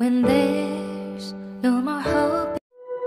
When there's no more hope.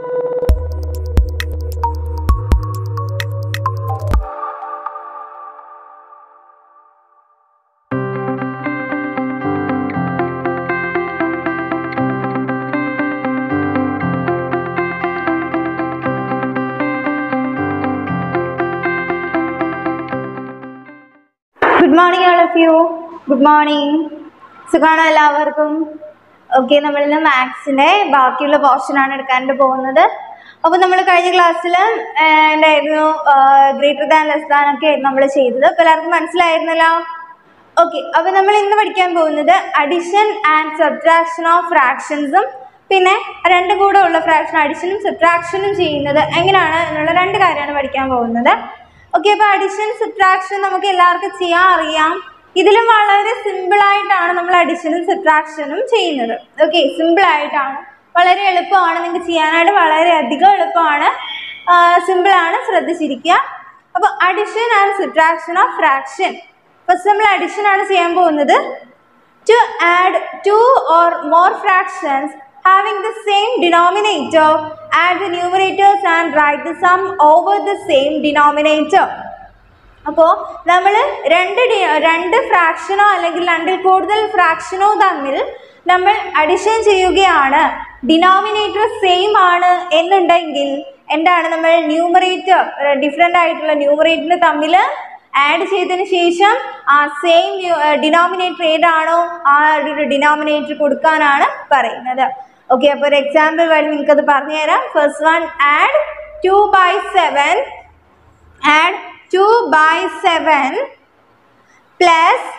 Good morning all of you good morning സുഖമാണോ എല്ലാവർക്കും okay നമ്മളിന്ന് മാത്സിൻ്റെ ബാക്കിയുള്ള പോർഷനാണ് എടുക്കാനായിട്ട് പോകുന്നത് അപ്പോൾ നമ്മൾ കഴിഞ്ഞ ക്ലാസ്സിൽ എന്തായിരുന്നു ഗ്രേറ്റർ ദാൻ ലെസ് ദാൻ ഒക്കെ നമ്മൾ ചെയ്തത് അപ്പോൾ എല്ലാവർക്കും മനസ്സിലായിരുന്നല്ലോ ഓക്കെ അപ്പോൾ നമ്മൾ ഇന്ന് പഠിക്കാൻ പോകുന്നത് അഡിഷൻ ആൻഡ് സബ്ട്രാക്ഷൻ ഓഫ് ഫ്രാക്ഷൻസും പിന്നെ രണ്ടും കൂടെ ഉള്ള ഫ്രാക്ഷൻ അഡിഷനും സബ്ട്രാക്ഷനും ചെയ്യുന്നത് എങ്ങനെയാണ് എന്നുള്ള രണ്ട് കാര്യമാണ് പഠിക്കാൻ പോകുന്നത് ഓക്കെ അപ്പോൾ അഡിഷൻ സബ്ട്രാക്ഷൻ നമുക്ക് എല്ലാവർക്കും ചെയ്യാൻ അറിയാം ഇതിലും വളരെ സിമ്പിൾ ആയിട്ടാണ് നമ്മൾ അഡിഷനും സബ്ട്രാക്ഷനും ചെയ്യുന്നത് ഓക്കെ സിമ്പിൾ ആയിട്ടാണ് വളരെ എളുപ്പമാണ് നിങ്ങൾക്ക് ചെയ്യാനായിട്ട് വളരെ അധികം എളുപ്പമാണ് സിമ്പിൾ ആണ് ശ്രദ്ധിച്ചിരിക്കുക അപ്പോൾ addition and subtraction of fraction first നമ്മൾ അഡിഷൻ ആണ് ചെയ്യാൻ പോകുന്നത് to add two or more fractions having the same denominator add the numerators and write the sum over the same denominator അപ്പോൾ നമ്മൾ രണ്ട് ഡി രണ്ട് ഫ്രാക്ഷനോ അല്ലെങ്കിൽ രണ്ടിൽ കൂടുതൽ ഫ്രാക്ഷനോ തമ്മിൽ നമ്മൾ അഡിഷൻ ചെയ്യുകയാണ് ഡിനോമിനേറ്റർ സെയിം ആണ് എന്നുണ്ടെങ്കിൽ എന്താണ് നമ്മൾ ന്യൂമറേറ്റർ ഡിഫറെൻ്റ് ആയിട്ടുള്ള ന്യൂമറേറ്ററിന് തമ്മിൽ ആഡ് ചെയ്തതിന് ശേഷം ആ സെയിം ഡിനോമിനേറ്റർ ഏതാണോ ആ ഒരു ഡിനോമിനേറ്റർ കൊടുക്കാനാണ് പറയുന്നത് ഓക്കെ അപ്പോൾ ഒരു എക്സാമ്പിൾ വഴി നിങ്ങൾക്ക് അത് പറഞ്ഞുതരാം first one add two by seven add two by seven plus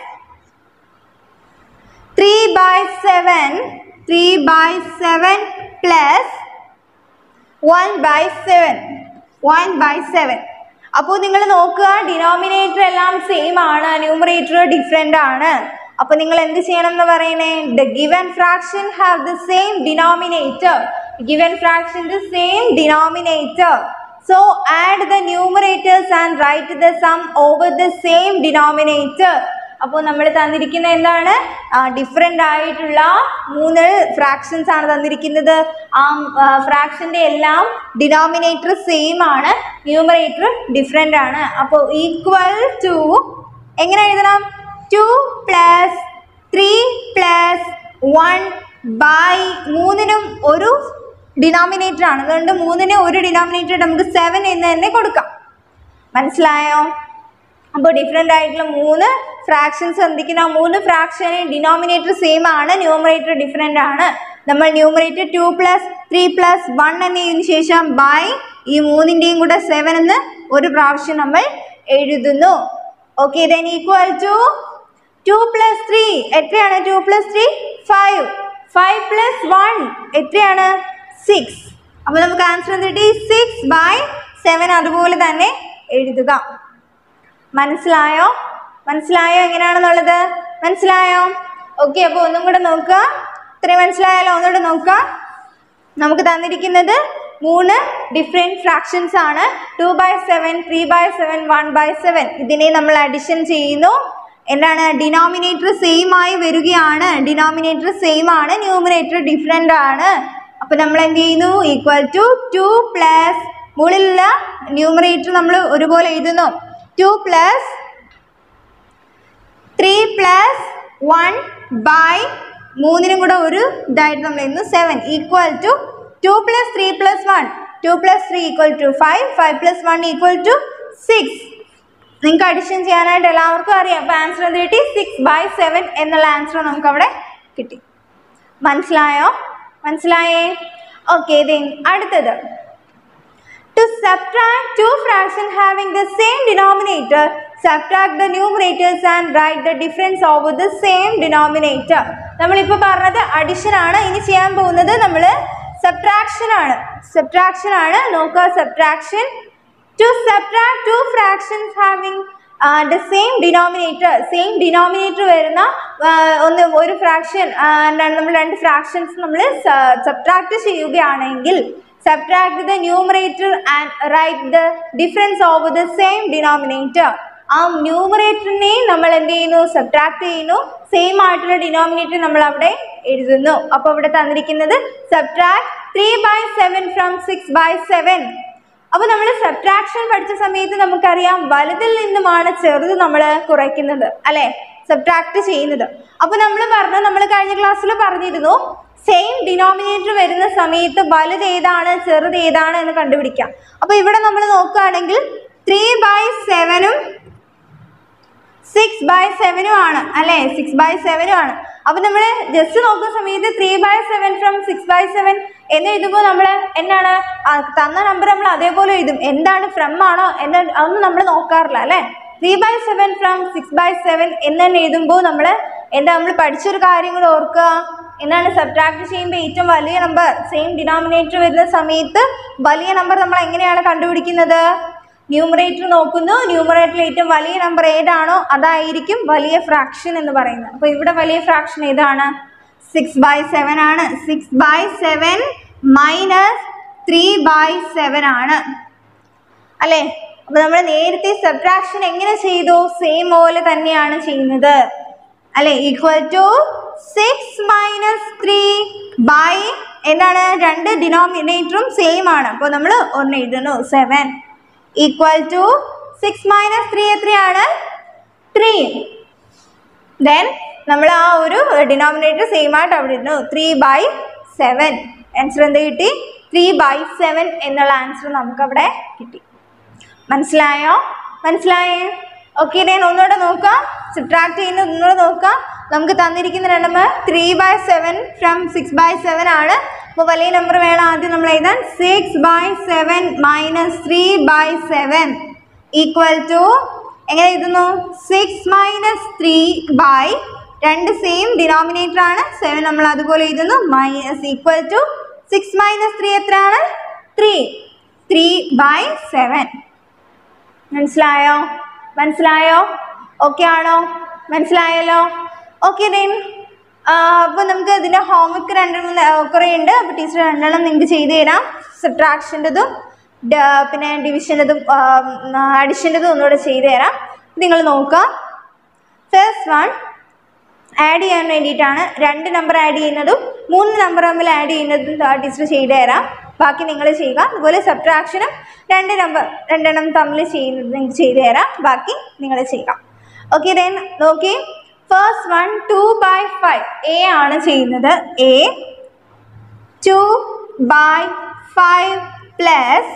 three by seven three by seven plus one by seven one by seven അപ്പോൾ നിങ്ങൾ നോക്കുക ഡിനോമിനേറ്റർ എല്ലാം സെയിം ആണ് ന്യൂമറേറ്റർ ഡിഫറെൻ്റ് ആണ് അപ്പോൾ നിങ്ങൾ എന്ത് ചെയ്യണം എന്ന് പറയണേ the given fraction have the same denominator given fraction the same denominator so add the numerators and write the sum over the same denominator അപ്പോൾ നമ്മൾ തന്നിരിക്കുന്ന എന്താണ് ഡിഫറെൻ്റ് ആയിട്ടുള്ള മൂന്ന് ഫ്രാക്ഷൻസ് ആണ് തന്നിരിക്കുന്നത് ആ ഫ്രാക്ഷൻ്റെ എല്ലാം ഡിനോമിനേറ്റർ സെയിം ആണ് ന്യൂമറേറ്റർ ഡിഫറെൻ്റ് ആണ് അപ്പോൾ ഈക്വൽ ടു എങ്ങനെ എഴുതണം two plus three plus one by മൂന്നിനും ഒരു ഡിനോമിനേറ്റർ ആണ് അതുകൊണ്ട് മൂന്നിന് ഒരു ഡിനോമിനേറ്റർ നമുക്ക് സെവൻ എന്ന് തന്നെ കൊടുക്കാം മനസ്സിലായോ അപ്പോൾ ഡിഫറെൻ്റ് ആയിട്ടുള്ള മൂന്ന് ഫ്രാക്ഷൻസ് തന്നിരിക്കുന്ന ആ മൂന്ന് ഫ്രാക്ഷന് ഡിനോമിനേറ്റർ സെയിം ആണ് ന്യൂമറേറ്റർ ഡിഫറെൻ്റ് ആണ് നമ്മൾ numerator two plus three plus one എന്നതിന് ശേഷം ബൈ ഈ മൂന്നിൻ്റെയും കൂടെ സെവൻ എന്ന് ഒരു പ്രാവശ്യം നമ്മൾ എഴുതുന്നു okay then equal to two plus three എത്രയാണ് two plus three five five plus one എത്രയാണ് സിക്സ് അപ്പോൾ നമുക്ക് ആൻസർ കിട്ടി സിക്സ് ബൈ സെവൻ അതുപോലെ തന്നെ എഴുതുക മനസ്സിലായോ മനസ്സിലായോ എങ്ങനെയാണെന്നുള്ളത് മനസ്സിലായോ ഓക്കെ അപ്പോൾ ഒന്നും കൂടെ നോക്കുക ഇത്രയും മനസ്സിലായാലോ ഒന്നുകൂടെ നോക്കുക നമുക്ക് തന്നിരിക്കുന്നത് മൂന്ന് ഡിഫറെൻറ്റ് ഫ്രാക്ഷൻസ് ആണ് two by seven three by seven one by seven ഇതിനെ നമ്മൾ അഡിഷൻ ചെയ്യുന്നു എന്താണ് ഡിനോമിനേറ്റർ സെയിം ആയി വരികയാണ് ഡിനോമിനേറ്റർ സെയിം ആണ് ന്യൂമിനേറ്റർ ഡിഫറെൻ്റ് ആണ് അപ്പോൾ നമ്മൾ എന്ത് ചെയ്യുന്നു ഈക്വൽ ടു ടു പ്ലസ് മുകളിലുള്ള ന്യൂമറേറ്റർ നമ്മൾ ഒരുപോലെ എഴുതുന്നു two plus three plus one by മൂന്നിനും കൂടെ ഒരു ഇതായിട്ട് നമ്മൾ എഴുതുന്നു seven equal to two plus three plus one two plus three equal to five five plus one equal to six നിങ്ങൾക്ക് അഡിഷൻ ചെയ്യാനായിട്ട് എല്ലാവർക്കും അറിയാം അപ്പോൾ ആൻസർ എന്ത് കിട്ടി സിക്സ് ബൈ സെവൻ എന്നുള്ള ആൻസർ നമുക്ക് അവിടെ കിട്ടി മനസ്സിലായോ മനസ്സിലായേ ഓക്കെ ദെൻ അടുത്തത് To subtract two fractions having the same denominator, subtract the numerators and write the difference over the same denominator. നമ്മളിപ്പോൾ പറഞ്ഞത് അഡിഷൻ ആണ് ഇനി ചെയ്യാൻ പോകുന്നത് നമ്മൾ സബ്ട്രാക്ഷൻ ആണ് സബ്ട്രാക്ഷൻ ആണ് നോക്കുക subtraction to subtract two fractions having the same denominator same denominator വരുന്ന ആ, ഒന്ന് ഒരു ഫ്രാക്ഷൻ നമ്മൾ രണ്ട് ഫ്രാക്ഷൻസ് നമ്മൾ സബ്ട്രാക്ട് ചെയ്യുകയാണെങ്കിൽ subtract the numerator and write the difference over the same denominator ആ ന്യൂമറേറ്ററിനെയും നമ്മൾ എന്ത് ചെയ്യുന്നു സബ്ട്രാക്ട് ചെയ്യുന്നു സെയിം ആയിട്ടുള്ള ഡിനോമിനേറ്റർ നമ്മൾ അവിടെ എഴുതുന്നു അപ്പോൾ ഇവിടെ തന്നിരിക്കുന്നത് subtract three by seven from six by seven അപ്പോൾ നമ്മൾ സബ്ട്രാക്ഷൻ പഠിച്ച സമയത്ത് നമുക്കറിയാം വലുതിൽ നിന്നുമാണ് ചെറുത് നമ്മൾ കുറയ്ക്കുന്നത് അല്ലെ സബ്ട്രാക്ട് ചെയ്യുന്നത് അപ്പോൾ നമ്മൾ പറഞ്ഞു നമ്മൾ കഴിഞ്ഞ ക്ലാസ്സിൽ പറഞ്ഞിരുന്നു സെയിം ഡിനോമിനേറ്റർ വരുന്ന സമയത്ത് വലുത് ഏതാണ് ചെറുത് ഏതാണ് എന്ന് കണ്ടുപിടിക്കാം അപ്പോൾ ഇവിടെ നമ്മൾ നോക്കുകയാണെങ്കിൽ ത്രീ ബൈ സെവനും സിക്സ് ബൈ സെവനും ആണ് അല്ലേ സിക്സ് ബൈ സെവനും ആണ് അപ്പൊ നമ്മൾ ജസ്റ്റ് നോക്കുന്ന സമയത്ത് three by seven from six by seven എന്ന് എഴുതുമ്പോൾ നമ്മൾ എന്താണ് ആ, തന്ന നമ്പർ നമ്മൾ അതേപോലെ എഴുതും എന്താണ് ഫ്രം ആണോ എന്ന് അതൊന്നും നമ്മൾ നോക്കാറില്ല അല്ലേ three by seven from six by seven എന്ന് തന്നെ എഴുതുമ്പോൾ നമ്മൾ എന്താ നമ്മൾ പഠിച്ചൊരു കാര്യം കൂടെ ഓർക്കുക എന്താണ് സബ്ട്രാക്ട് ചെയ്യുമ്പോൾ ഏറ്റവും വലിയ നമ്പർ സെയിം ഡിനോമിനേറ്റർ വരുന്ന സമയത്ത് വലിയ നമ്പർ നമ്മൾ എങ്ങനെയാണ് കണ്ടുപിടിക്കുന്നത് ന്യൂമറേറ്റർ നോക്കുന്നു ന്യൂമറേറ്ററിൽ ഏറ്റവും വലിയ നമ്പർ ഏതാണോ അതായിരിക്കും വലിയ ഫ്രാക്ഷൻ എന്ന് പറയുന്നത് അപ്പോൾ ഇവിടെ വലിയ ഫ്രാക്ഷൻ ഏതാണ് സിക്സ് ബൈ സെവൻ ആണ് six by seven minus three by seven ആണ് അല്ലേ അപ്പൊ നമ്മൾ നേരത്തെ സബ്ട്രാക്ഷൻ എങ്ങനെ ചെയ്തു സെയിം പോലെ തന്നെയാണ് ചെയ്യുന്നത് അല്ലെ equal to six minus three by എന്താണ് രണ്ട് ഡിനോമിനേറ്ററും സെയിം ആണ് അപ്പോൾ നമ്മൾ ഒന്ന് എഴുതുന്നു seven equal to six minus three എത്രയാണ് ത്രീ ദെൻ നമ്മൾ ആ ഒരു ഡിനോമിനേറ്റർ സെയിം ആയിട്ട് അവിടെ ഇടുന്നു ത്രീ ബൈ സെവൻ ആൻസർ എന്ത് കിട്ടി ത്രീ ബൈ സെവൻ എന്നുള്ള ആൻസർ നമുക്കവിടെ കിട്ടി മനസ്സിലായോ മനസ്സിലായേ ഓക്കെ ദെൻ ഒന്നുകൂടെ നോക്കാം സബ്ട്രാക്ട് ചെയ്യുന്നത് ഒന്നുകൂടെ നോക്കാം നമുക്ക് തന്നിരിക്കുന്ന number three by seven from six by seven ആണ് അപ്പോൾ വലിയ നമ്പർ വേണം ആദ്യം നമ്മൾ എഴുതാൻ six by seven minus three by seven equal to എങ്ങനെ എഴുതുന്നു സിക്സ് മൈനസ് ത്രീ ബൈ രണ്ട് സെയിം ഡിനോമിനേറ്റർ ആണ് സെവൻ നമ്മൾ അതുപോലെ എഴുതുന്നു minus equal to six minus three എത്രയാണ് ത്രീ ത്രീ ബൈ സെവൻ മനസ്സിലായോ മനസ്സിലായോ ഓക്കെ ആണോ മനസ്സിലായല്ലോ ഓക്കെ ദെൻ അപ്പോൾ നമുക്ക് ഇതിൻ്റെ ഹോംവർക്ക് രണ്ടെണ്ണം ന- കുറേ ഉണ്ട് അപ്പോൾ ടീച്ചർ രണ്ടെണ്ണം നിങ്ങൾക്ക് ചെയ്തു തരാം സബ്ട്രാക്ഷൻ്റെതും പിന്നെ ഡിവിഷൻ്റെതും അഡിഷൻ്റെതും ഒന്നുകൂടെ ചെയ്തു തരാം നിങ്ങൾ നോക്കുക ഫസ്റ്റ് വൺ ആഡ് ചെയ്യാൻ വേണ്ടിയിട്ടാണ് രണ്ട് നമ്പർ ആഡ് ചെയ്യുന്നതും മൂന്ന് നമ്പർ തമ്മിൽ ആഡ് ചെയ്യുന്നതും ടീച്ചർ ചെയ്തു തരാം ബാക്കി നിങ്ങൾ ചെയ്യുക അതുപോലെ സബ്ട്രാക്ഷനും രണ്ട് നമ്പർ രണ്ടെണ്ണം തമ്മിൽ ചെയ്യുന്നത് നിങ്ങൾക്ക് ചെയ്തു തരാം ബാക്കി നിങ്ങൾ ചെയ്യുക ഓക്കെ ദെൻ നോക്കി first one two by five A ആണ് ചെയ്യുന്നത് A two by five plus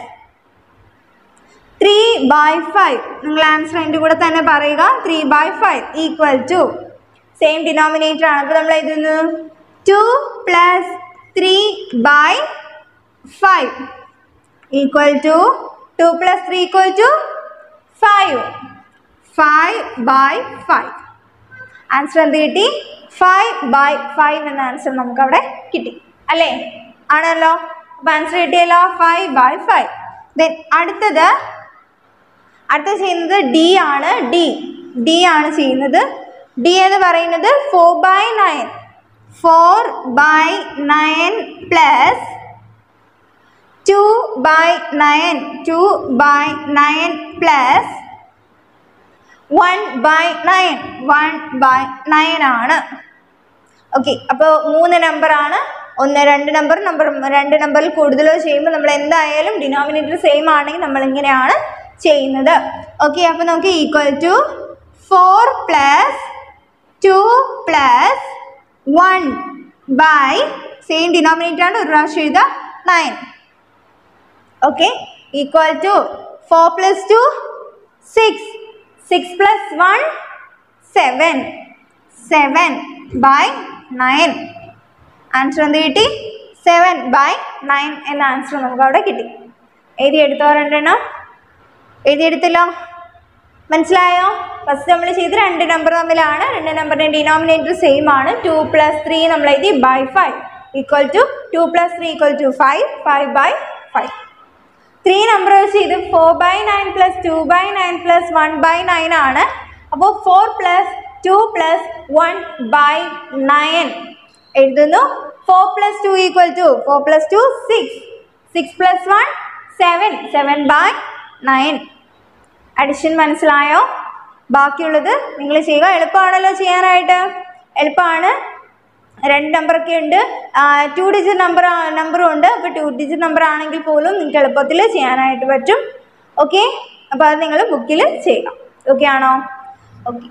three by five നിങ്ങൾ ആൻസർ അതിൻ്റെ കൂടെ തന്നെ പറയുക three by five equal to same denominator ആണ് അപ്പോൾ നമ്മൾ എഴുതുന്നു two plus three by five equal to two plus three equal to five five by five answer എന്ത് കിട്ടി ഫൈവ് ബൈ ഫൈവ് എന്ന ആൻസർ നമുക്ക് അവിടെ കിട്ടി അല്ലേ ആണല്ലോ അപ്പം ആൻസർ കിട്ടിയല്ലോ ഫൈവ് ബൈ ഫൈവ് ദെൻ അടുത്തത് അടുത്ത ചെയ്യുന്നത് ഡി ആണ് ഡി ഡി ആണ് ചെയ്യുന്നത് ഡി എന്ന് പറയുന്നത് four by nine four by nine plus two by nine two by nine plus one by nine one by nine ആണ് ഓക്കെ അപ്പോൾ മൂന്ന് നമ്പറാണ് ഒന്ന് രണ്ട് നമ്പർ നമ്പർ രണ്ട് നമ്പറിൽ കൂടുതലോ ചെയ്യുമ്പോൾ നമ്മൾ എന്തായാലും ഡിനോമിനേറ്റർ സെയിം ആണെങ്കിൽ നമ്മൾ ഇങ്ങനെയാണ് ചെയ്യുന്നത് ഓക്കെ അപ്പോൾ നമുക്ക് equal to four plus two plus one by same denominator ആണ് ഒരു പ്രാവശ്യം എഴുതുക nine okay equal to four plus two six six plus one seven seven by nine answer എന്ത് കിട്ടി സെവൻ ബൈ നയൻ എന്ന ആൻസർ നമുക്ക് അവിടെ കിട്ടി എഴുതിയെടുത്തോ രണ്ടെണ്ണം എഴുതിയെടുത്തല്ലോ മനസ്സിലായോ ഫസ്റ്റ് നമ്മൾ ചെയ്ത് രണ്ട് നമ്പർ തമ്മിലാണ് രണ്ട് നമ്പറിൻ്റെ ഡിനോമിനേറ്റർ സെയിം ആണ് ടു പ്ലസ് ത്രീ നമ്മൾ എഴുതി by five equal to two plus three equal to five five by five three number വെച്ച് ഇത് four by nine plus two by nine plus one by nine ആണ് അപ്പോൾ four plus two plus one by nine എഴുതുന്നു four plus two equal to four plus two six six plus one seven seven by nine addition മനസ്സിലായോ ബാക്കിയുള്ളത് നിങ്ങൾ ചെയ്യുക എളുപ്പമാണല്ലോ ചെയ്യാനായിട്ട് എളുപ്പമാണ് രണ്ട് നമ്പറൊക്കെ ഉണ്ട് ടു ഡിജിറ്റ് നമ്പർ നമ്പറും ഉണ്ട് അപ്പോൾ ടു ഡിജിറ്റ് നമ്പർ ആണെങ്കിൽ പോലും നിങ്ങൾക്ക് എളുപ്പത്തിൽ ചെയ്യാനായിട്ട് പറ്റും ഓക്കെ അപ്പോൾ അത് നിങ്ങൾ ബുക്കിൽ ചെയ്യുക ഓക്കെ ആണോ ഓക്കെ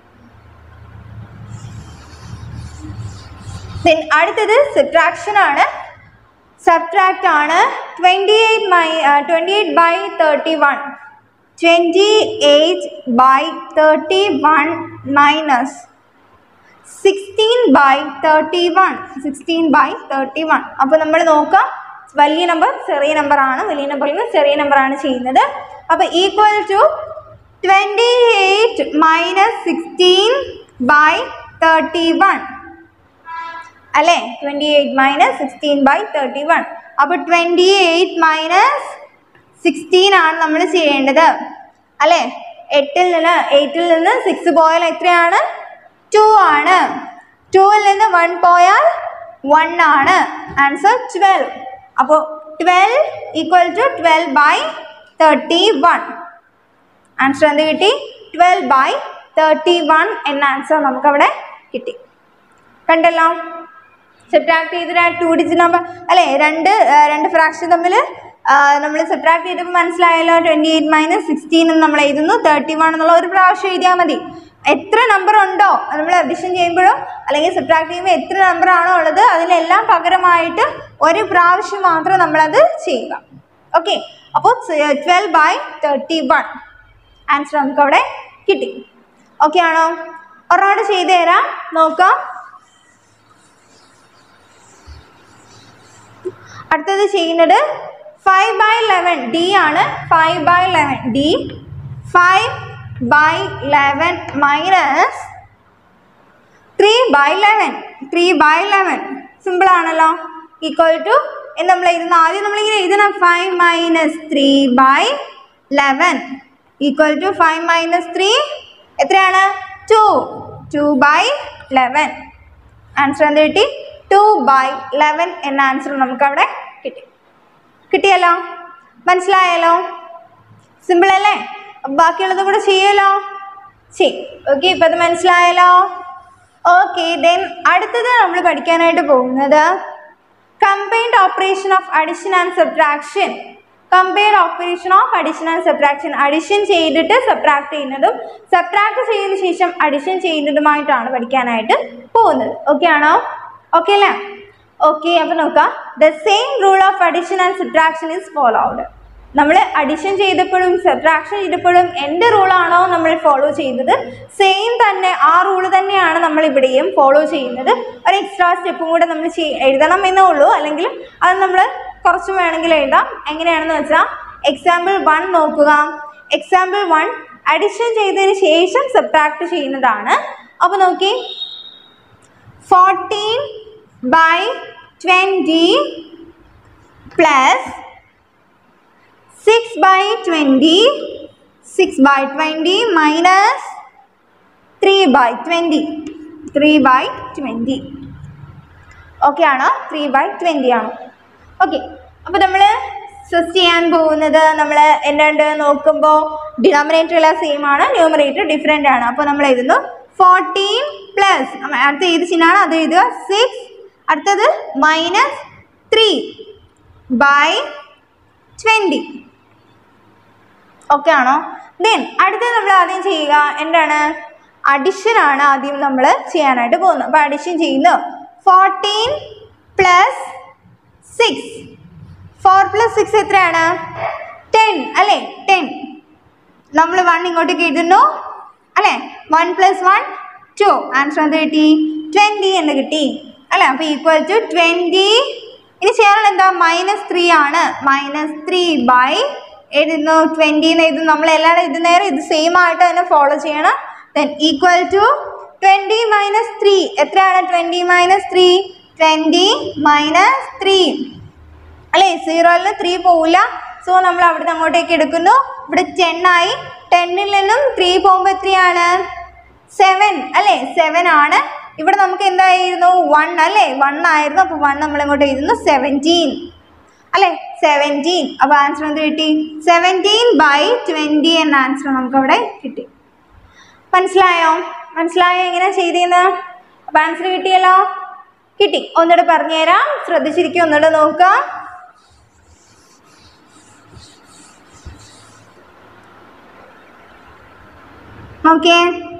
ദെൻ അടുത്തത് സബ്ട്രാക്ഷൻ ആണ് സബ്ട്രാക്റ്റ് ആണ് twenty eight my twenty eight by thirty one twenty eight by thirty one minus sixteen by thirty one sixteen by thirty one അപ്പോൾ നമ്മൾ നോക്കാം വലിയ നമ്പർ ചെറിയ നമ്പർ ആണ് വലിയ നമ്പറിൽ നിന്ന് ചെറിയ നമ്പർ ആണ് ചെയ്യുന്നത് അപ്പോൾ equal to twenty eight minus sixteen by thirty one അല്ലേ twenty eight minus sixteen by thirty one അപ്പോൾ ട്വൻറ്റി എയ്റ്റ് മൈനസ് സിക്സ്റ്റീൻ ആണ് നമ്മൾ ചെയ്യേണ്ടത് അല്ലേ എട്ടിൽ നിന്ന് എയ്റ്റിൽ നിന്ന് സിക്സ് പോയാൽ എത്രയാണ് ടു ആണ് ടുവിൽ നിന്ന് വൺ പോയാൽ വൺ ആണ് ആൻസർ ട്വൽവ് അപ്പോൾ twelve equal to twelve by thirty one answer എന്ത് കിട്ടി ട്വൽവ് ബൈ തേർട്ടി വൺ എന്ന ആൻസർ നമുക്കവിടെ കിട്ടി കണ്ടല്ലോ സബ്ട്രാക്ട് ചെയ്തിട്ട് ടു ഡിജിറ്റ് നമ്പർ അല്ലേ രണ്ട് ആ, രണ്ട് ഫ്രാക്ഷൻ തമ്മിൽ നമ്മൾ സബ്ട്രാക്ട് ചെയ്തപ്പോൾ മനസ്സിലായല്ലോ ട്വൻറ്റി എയ്റ്റ് മൈനസ് സിക്സ്റ്റീൻ എന്ന് നമ്മൾ എഴുതുന്നു തേർട്ടി വൺ എന്നുള്ള ഒരു പ്രാവശ്യം എഴുതിയാൽ മതി എത്ര നമ്പർ ഉണ്ടോ അത് നമ്മൾ അഡിഷൻ ചെയ്യുമ്പോഴും അല്ലെങ്കിൽ സബ്ട്രാക്ട് ചെയ്യുമ്പോൾ എത്ര നമ്പർ ആണോ ഉള്ളത് അതിലെല്ലാം പകരമായിട്ട് ഒരു പ്രാവശ്യം മാത്രം നമ്മളത് ചെയ്യുക ഓക്കെ അപ്പോൾ twelve by thirty one answer നമുക്കവിടെ കിട്ടി ഓക്കെ ആണോ ഒരാട് ചെയ്തു തരാം നോക്കാം അടുത്തത് ചെയ്യുന്നത് ഫൈവ് ബൈ ലെവൻ ഡി ആണ് five by eleven D five by eleven minus three by eleven three by eleven simple ആണല്ലോ ഈക്വൽ ടു എന്ന് നമ്മൾ എഴുതുന്ന ആദ്യം നമ്മളിങ്ങനെ എഴുതണം five minus three by eleven equal to five minus three എത്രയാണ് two two by eleven answer എന്ത് കിട്ടി ടു ബൈ ലെവൻ എന്ന ആൻസർ നമുക്കവിടെ കിട്ടി കിട്ടിയല്ലോ മനസ്സിലായല്ലോ സിമ്പിൾ അല്ലേ അപ്പൊ ബാക്കിയുള്ളത് കൂടെ ചെയ്യല്ലോ ചെയ്യും ഓക്കെ ഇപ്പം അത് മനസ്സിലായല്ലോ ഓക്കെ ദെൻ അടുത്തത് നമ്മൾ പഠിക്കാനായിട്ട് പോകുന്നത് combined operation of addition and subtraction compared operation of addition and subtraction addition ചെയ്തിട്ട് സബ്ട്രാക്ട് ചെയ്യുന്നതും സബ്ട്രാക്ട് ചെയ്തതിനു ശേഷം അഡിഷൻ ചെയ്യുന്നതുമായിട്ടാണ് പഠിക്കാനായിട്ട് പോകുന്നത് ഓക്കെ ആണോ ഓക്കെ അല്ലേ ഓക്കെ അപ്പോൾ നോക്കാം the same rule of addition and subtraction is followed നമ്മൾ അഡിഷൻ ചെയ്തപ്പോഴും സബ്ട്രാക്ഷൻ ചെയ്തപ്പോഴും എന്ത് റൂളാണോ നമ്മൾ ഫോളോ ചെയ്തത് സെയിം തന്നെ ആ റൂൾ തന്നെയാണ് നമ്മൾ ഇവിടെയും ഫോളോ ചെയ്യുന്നത് ഒരു എക്സ്ട്രാ സ്റ്റെപ്പും കൂടെ നമ്മൾ ചെയ് എഴുതണം എന്നേ ഉള്ളൂ അല്ലെങ്കിൽ അത് നമ്മൾ കുറച്ച് വേണമെങ്കിൽ എഴുതാം എങ്ങനെയാണെന്ന് വെച്ചാൽ എക്സാമ്പിൾ വൺ നോക്കുക എക്സാമ്പിൾ വൺ അഡിഷൻ ചെയ്തതിന് ശേഷം സബ്ട്രാക്ട് ചെയ്യുന്നതാണ് അപ്പോൾ നോക്കി fourteen by twenty plus six by twenty six by twenty minus three by twenty three by twenty okay ആണോ ത്രീ ബൈ ട്വൻറ്റി ആണ് ഓക്കെ അപ്പോൾ നമ്മൾ സ്ട്രെസ് ചെയ്യാൻ പോകുന്നത് നമ്മൾ എന്താണ്ട് നോക്കുമ്പോൾ ഡിനോമിനേറ്റർ എല്ലാം സെയിം ആണ് ന്യൂമറേറ്റർ ഡിഫറെൻ്റ് ആണ് അപ്പോൾ നമ്മൾ എഴുതുന്നു ഫോർട്ടീൻ പ്ലസ് അടുത്ത ഏത് ചിഹ്നമാണ് അത് എഴുതുക സിക്സ് അടുത്തത് minus three by twenty okay ആണോ ദെൻ അടുത്തത് നമ്മൾ ആദ്യം ചെയ്യുക എന്താണ് അഡിഷൻ ആണ് ആദ്യം നമ്മൾ ചെയ്യാനായിട്ട് പോകുന്നത് അപ്പോൾ അഡിഷൻ ചെയ്യുന്നു fourteen plus six four plus six എത്രയാണ് ടെൻ അല്ലേ ടെൻ നമ്മൾ വൺ ഇങ്ങോട്ടേക്ക് എഴുതുന്നു അല്ലേ one plus one two answer എന്ത് കിട്ടി ട്വൻറ്റി എന്ന് കിട്ടി അല്ലേ അപ്പോൾ ഈക്വൽ ടു ട്വൻറ്റി ഇനി ചെയ്യാനുള്ള എന്താ മൈനസ് ത്രീ ആണ് മൈനസ് ത്രീ ബൈ എഴുതുന്നു ട്വൻറ്റി എന്ന് എഴുതുന്നു നമ്മൾ എല്ലാവരും ഇത് നേരെ ഇത് സെയിം ആയിട്ട് തന്നെ ഫോളോ ചെയ്യണം then equal to twenty minus three എത്രയാണ് twenty minus three twenty minus three അല്ലേ സീറോയിൽ ത്രീ പോവില്ല സോ നമ്മൾ അവിടുന്ന് അങ്ങോട്ടേക്ക് എടുക്കുന്നു ഇവിടെ ടെൻ ആയി ടെന്നിൽ നിന്നും ത്രീ പോകുമ്പോൾ എത്രയാണ് സെവൻ അല്ലേ സെവൻ ആണ് ഇവിടെ നമുക്ക് എന്തായിരുന്നു വൺ അല്ലേ വൺ ആയിരുന്നു അപ്പോൾ വൺ നമ്മൾ ഇങ്ങോട്ട് എഴുതുന്നു സെവൻറ്റീൻ അല്ലേ സെവൻറ്റീൻ അപ്പോൾ ആൻസർ എന്ത് കിട്ടി സെവൻറ്റീൻ ബൈ ട്വൻറ്റി എന്ന ആൻസർ നമുക്കവിടെ കിട്ടി മനസ്സിലായോ മനസ്സിലായോ എങ്ങനെ ചെയ്തേന്ന് അപ്പൊ ആൻസർ കിട്ടിയല്ലോ കിട്ടി ഒന്നുകൂടെ പറഞ്ഞുതരാം ശ്രദ്ധിച്ചിരിക്കും ഒന്നുകൂടെ നോക്കാം ഓക്കെ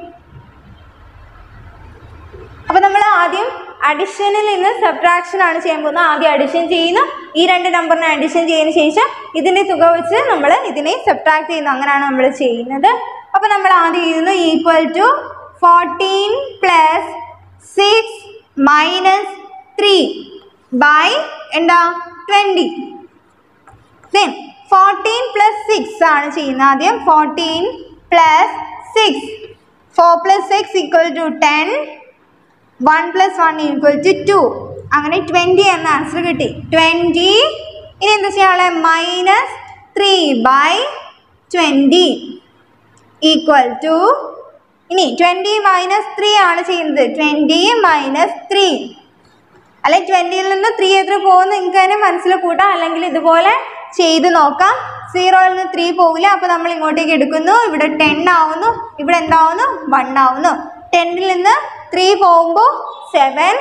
അപ്പൊ നമ്മൾ ആദ്യം അഡിഷനിൽ നിന്ന് സബ്ട്രാക്ഷൻ ആണ് ചെയ്യാൻ പോകുന്നത് ആദ്യം അഡിഷൻ ചെയ്യുന്നു ഈ രണ്ട് നമ്പറിനെ അഡിഷൻ ചെയ്തതിന് ശേഷം ഇതിന്റെ തുക വെച്ച് നമ്മൾ ഇതിനെ സബ്ട്രാക്ട് ചെയ്യുന്നു അങ്ങനെയാണ് നമ്മൾ ചെയ്യുന്നത് അപ്പൊ നമ്മൾ ആദ്യം ചെയ്യുന്നു equal to fourteen plus six minus three by എന്താ twenty then fourteen plus six ആണ് ചെയ്യുന്നത് ആദ്യം fourteen plus six four plus six equal to ten one plus one equal to two two twenty എന്ന ആൻസർ കിട്ടി twenty ഇനി എന്താ ചെയ്യാനുള്ളത് minus three by twenty equal to ഇനി ട്വൻറ്റി മൈനസ് ത്രീ ആണ് ചെയ്യുന്നത് ട്വൻറ്റി മൈനസ് ത്രീ അല്ലെ ട്വൻറ്റിയിൽ നിന്ന് ത്രീ എത്ര പോകുന്നു നിങ്ങൾക്ക് തന്നെ മനസ്സിൽ കൂട്ടാം അല്ലെങ്കിൽ ഇതുപോലെ ചെയ്ത് നോക്കാം സീറോയിൽ നിന്ന് ത്രീ പോകില്ല അപ്പോൾ നമ്മൾ ഇങ്ങോട്ടേക്ക് എടുക്കുന്നു ഇവിടെ ടെൻ ആവുന്നു ഇവിടെ എന്താവുന്നു വൺ ആവുന്നു ടെന്നിൽ നിന്ന് ത്രീ പോകുമ്പോൾ സെവൻ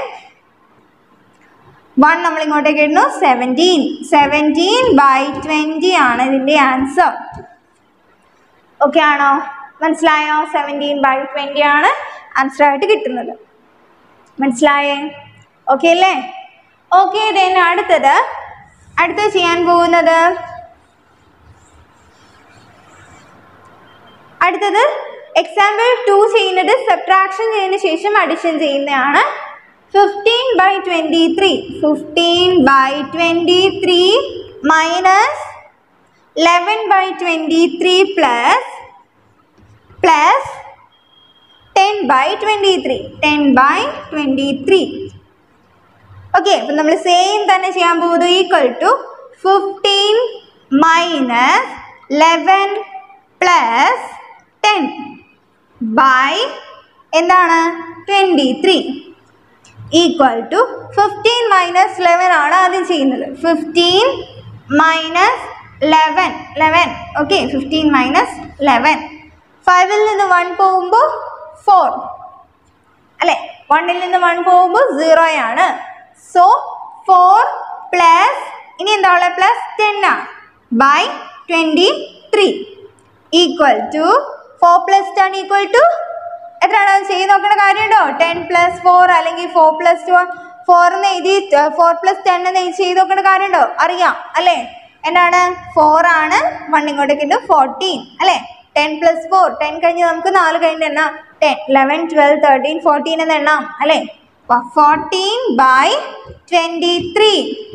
വൺ നമ്മൾ ഇങ്ങോട്ടേക്ക് ഇടുന്നു സെവൻറ്റീൻ സെവൻറ്റീൻ ബൈ ട്വൻറ്റി ആണ് ഇതിൻ്റെ ആൻസർ ഓക്കെ ആണോ മനസ്സിലായോ സെവൻറ്റീൻ ബൈ ട്വൻറ്റി ആണ് ആൻസർ ആയിട്ട് കിട്ടുന്നത് മനസ്സിലായേ ഓക്കെ അല്ലേ ഓക്കെ ദെൻ അടുത്തത് അടുത്തത് ചെയ്യാൻ പോകുന്നത് അടുത്തത് എക്സാമ്പിൾ ടു ചെയ്യുന്നത് സബ്ട്രാക്ഷൻ ചെയ്തതിന് ശേഷം അഡിഷൻ ചെയ്യുന്നതാണ് fifteen by twenty three fifteen by twenty three minus eleven by twenty three plus plus ten by twenty three ten by twenty three okay അപ്പം നമ്മൾ സെയിം തന്നെ ചെയ്യാൻ പോകുന്നത് equal to fifteen minus eleven plus ten by എന്താണ് twenty three equal to fifteen minus eleven ആണ് ആദ്യം ചെയ്യുന്നത് fifteen minus eleven eleven okay fifteen minus eleven ഫൈവിൽ നിന്ന് വൺ പോകുമ്പോൾ ഫോർ അല്ലെ വണ്ണിൽ നിന്ന് വൺ പോകുമ്പോൾ സീറോയാണ് സോ ഫോർ പ്ലസ് ഇനി എന്താ ഉള്ളത് പ്ലസ് ടെൻ ആണ് by twenty three equal to four plus ten equal to എത്രയാണ് ചെയ്ത് നോക്കേണ്ട കാര്യമുണ്ടോ ടെൻ പ്ലസ് ഫോർ അല്ലെങ്കിൽ ഫോർ പ്ലസ് ടു ഫോർ എന്ന് എഴുതി ഫോർ പ്ലസ് ടെൻ എന്ന് എഴുതി ചെയ്ത് നോക്കേണ്ട കാര്യമുണ്ടോ അറിയാം അല്ലേ എന്താണ് ഫോർ ആണ് വൺ ഇങ്ങോട്ടേക്ക് ഉണ്ട് ഫോർട്ടീൻ അല്ലേ ടെൻ പ്ലസ് ഫോർ ടെൻ കഴിഞ്ഞ് നമുക്ക് നാല് കഴിഞ്ഞ് എണ്ണാം ten eleven twelve thirteen fourteen എന്ന് എണ്ണാം അല്ലേ fourteen by twenty three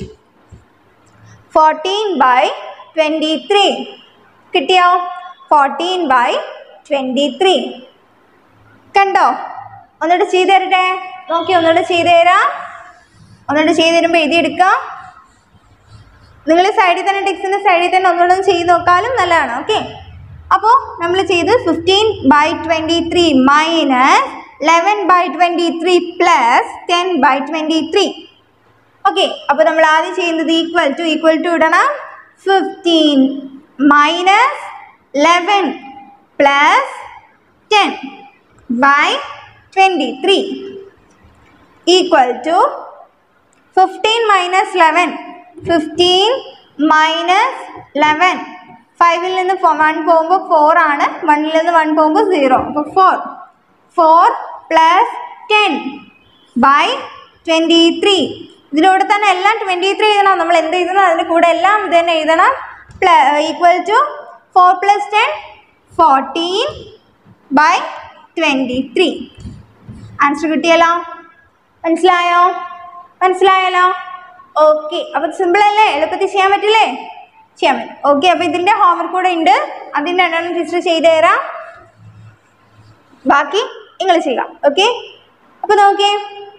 fourteen by twenty three കിട്ടിയോ ഫോർട്ടീൻ ബൈ ട്വൻറ്റി ത്രീ കണ്ടോ ഒന്നുകൂടെ ചെയ്തു തരട്ടെ നോക്കി ഒന്നുകൂടെ ചെയ്തു തരാം ഒന്നുകൂടെ ചെയ്തു തരുമ്പോൾ എഴുതിയെടുക്കാം നിങ്ങൾ സൈഡിൽ തന്നെ ടെക്സ്റ്റിൻ്റെ സൈഡിൽ തന്നെ ഒന്നുകൂടെ ഒന്ന് ചെയ്ത് നോക്കാലും നല്ലതാണ് ഓക്കെ അപ്പോൾ നമ്മൾ ചെയ്ത് fifteen by twenty three minus eleven by twenty three plus ten by twenty three okay അപ്പോൾ നമ്മൾ ആദ്യം ചെയ്യുന്നത് ഈക്വൽ ടു ഈക്വൽ ടു ഇടണം fifteen minus eleven plus ten by twenty three equal to fifteen minus eleven fifteen minus eleven ഫൈവിൽ നിന്ന് one പോകുമ്പോൾ four ആണ് വണ്ണിൽ നിന്ന് വൺ പോകുമ്പോൾ സീറോ അപ്പോൾ four four plus ten by twenty three ഇതിലൂടെ തന്നെ എല്ലാം ട്വൻറ്റി ത്രീ എഴുതണം നമ്മൾ എന്ത് എഴുതണം അതിൻ്റെ കൂടെ എല്ലാം ഇത് തന്നെ എഴുതണം equal to four plus ten fourteen by twenty three answer കിട്ടിയല്ലോ മനസ്സിലായോ മനസ്സിലായല്ലോ ഓക്കെ അപ്പം സിമ്പിൾ അല്ലേ എളുപ്പത്തിൽ ചെയ്യാൻ പറ്റില്ലേ ചെയ്യാൻ പറ്റും ഓക്കെ അപ്പോൾ ഇതിൻ്റെ ഹോംവർക്ക് കൂടെ ഉണ്ട് അതിൻ്റെ രണ്ടെണ്ണം ടീച്ചർ ചെയ്തു തരാം ബാക്കി നിങ്ങൾ ചെയ്യാം ഓക്കെ അപ്പോൾ നോക്കിയേ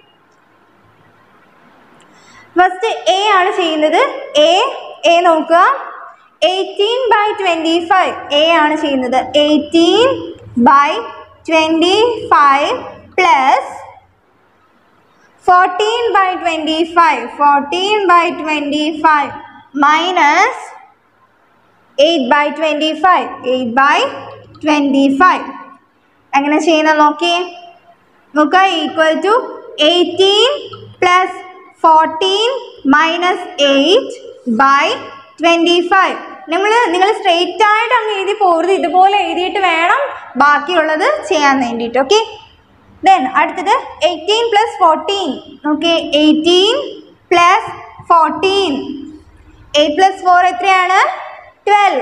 ഫസ്റ്റ് എ ആണ് ചെയ്യുന്നത് എ എ നോക്കുക eighteen by twenty five A ആണ് ചെയ്യുന്നത് eighteen by twenty five plus fourteen by twenty five fourteen by twenty five minus eight by twenty five eight by twenty five എങ്ങനെ ചെയ്യുന്ന നോക്കി നോക്കുക equal to eighteen plus fourteen minus eight by twenty five നിങ്ങൾ നിങ്ങൾ straight ആയിട്ട് അങ്ങ് എഴുതി പോകരുത് ഇതുപോലെ എഴുതിയിട്ട് വേണം ബാക്കിയുള്ളത് ചെയ്യാൻ വേണ്ടിയിട്ട് ഓക്കെ ദെൻ അടുത്തത് എയ്റ്റീൻ പ്ലസ് ഫോർട്ടീൻ നോക്കി eighteen plus fourteen eight plus four എത്രയാണ് ട്വൽവ്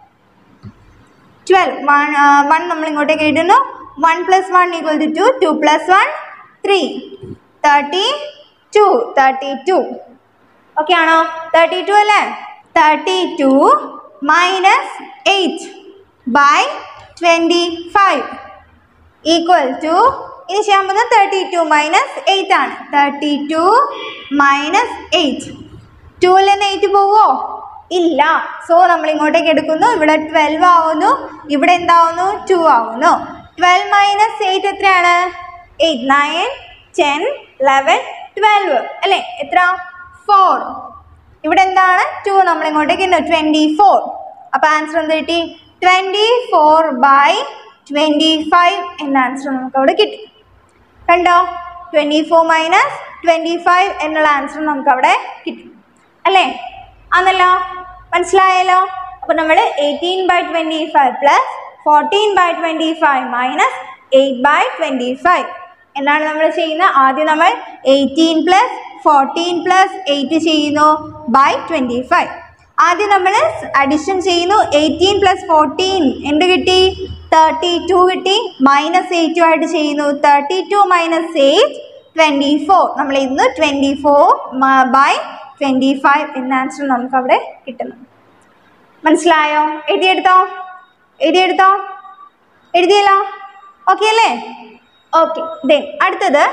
ട്വൽവ് വൺ വൺ നമ്മൾ ഇങ്ങോട്ടേക്ക് എഴുതുന്നു one plus one equal to two two plus one three thirty two thirty two okay ആണോ തേർട്ടി ടു അല്ലേ thirty two minus eight by twenty five equal to ഇനി ചെയ്യാൻ പോകുന്നത് thirty two minus eight ആണ് thirty two minus eight ടൂവിൽ നിന്ന് eight പോവോ ഇല്ല സോ നമ്മൾ ഇങ്ങോട്ടേക്ക് എടുക്കുന്നു ഇവിടെ ട്വൽവ് ആവുന്നു ഇവിടെ എന്താവുന്നു ടു ആവുന്നു ട്വൽവ് മൈനസ് എയ്റ്റ് എത്രയാണ് eight nine ten eleven twelve അല്ലേ എത്ര ഫോർ ഇവിടെ എന്താണ് ടു നമ്മൾ ഇങ്ങോട്ടേക്ക് ട്വൻറ്റി ഫോർ അപ്പോൾ ആൻസർ എന്ത് കിട്ടി twenty four by twenty five എന്ന ആൻസർ നമുക്ക് അവിടെ കിട്ടി കണ്ടോ twenty four minus twenty five എന്നുള്ള ആൻസർ നമുക്ക് അവിടെ കിട്ടി അല്ലേ ആന്നല്ലോ മനസ്സിലായല്ലോ അപ്പോൾ നമ്മൾ eighteen by twenty five plus fourteen by twenty five minus eight by twenty five എന്താണ് നമ്മൾ ചെയ്യുന്നത് ആദ്യം നമ്മൾ eighteen plus fourteen plus eight ചെയ്യുന്നു ബൈ ട്വൻറ്റി ഫൈവ് ആദ്യം നമ്മൾ അഡിഷൻ ചെയ്യുന്നു എയ്റ്റീൻ പ്ലസ് ഫോർട്ടീൻ എന്ത് കിട്ടി തേർട്ടി ടു കിട്ടി മൈനസ് എയ്റ്റുമായിട്ട് ചെയ്യുന്നു thirty two minus eight twenty four നമ്മൾ ഇന്ന് twenty four by twenty five എന്ന ആൻസർ നമുക്ക് അവിടെ കിട്ടുന്നു മനസ്സിലായോ എഴുതിയെടുത്തോ എഴുതിയെടുത്തോ എഴുതിയല്ലോ ഓക്കെ അല്ലേ ഓക്കെ ദെൻ അടുത്തത്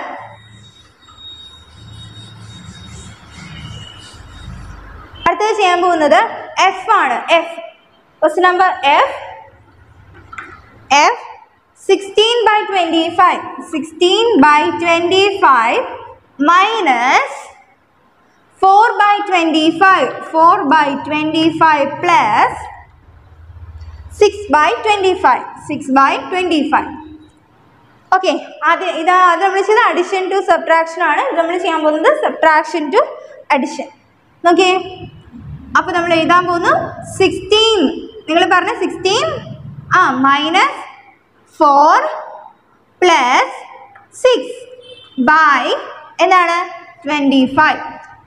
അടുത്തത് ചെയ്യാൻ പോകുന്നത് എഫ് ആണ് F question number F F sixteen by twenty five sixteen by twenty five minus four by twenty five four by twenty five plus six by twenty five six by twenty five okay ആദ്യം ഇത് അത് നമ്മൾ ചെയ്ത addition to subtraction ആണ് ഇത് നമ്മൾ ചെയ്യാൻ പോകുന്നത് സബ്ട്രാക്ഷൻ ടു അഡിഷൻ നോക്കിയേ അപ്പോൾ നമ്മൾ എഴുതാൻ പോകുന്നു സിക്സ്റ്റീൻ നിങ്ങൾ പറഞ്ഞ സിക്സ്റ്റീൻ ആ minus four plus six by എന്താണ് twenty five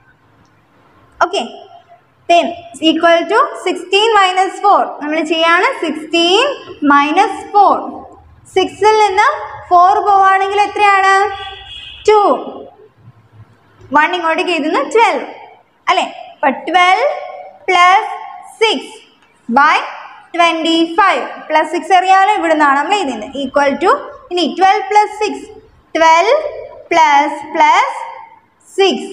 okay then equal to sixteen minus four നമ്മൾ ചെയ്യാണ് സിക്സ്റ്റീൻ മൈനസ് ഫോർ സിക്സിൽ നിന്ന് ഫോർ പോവുകയാണെങ്കിൽ എത്രയാണ് ടു വൺ ഇങ്ങോട്ടേക്ക് എഴുതുന്നു ട്വൽവ് അല്ലേ അപ്പം twelve plus six by twenty five plus six അറിയാമല്ലോ ഇവിടെ നിന്നാണ് നമ്മൾ എഴുതുന്നത് ഈക്വൽ ടു ഇനി twelve plus six twelve plus plus six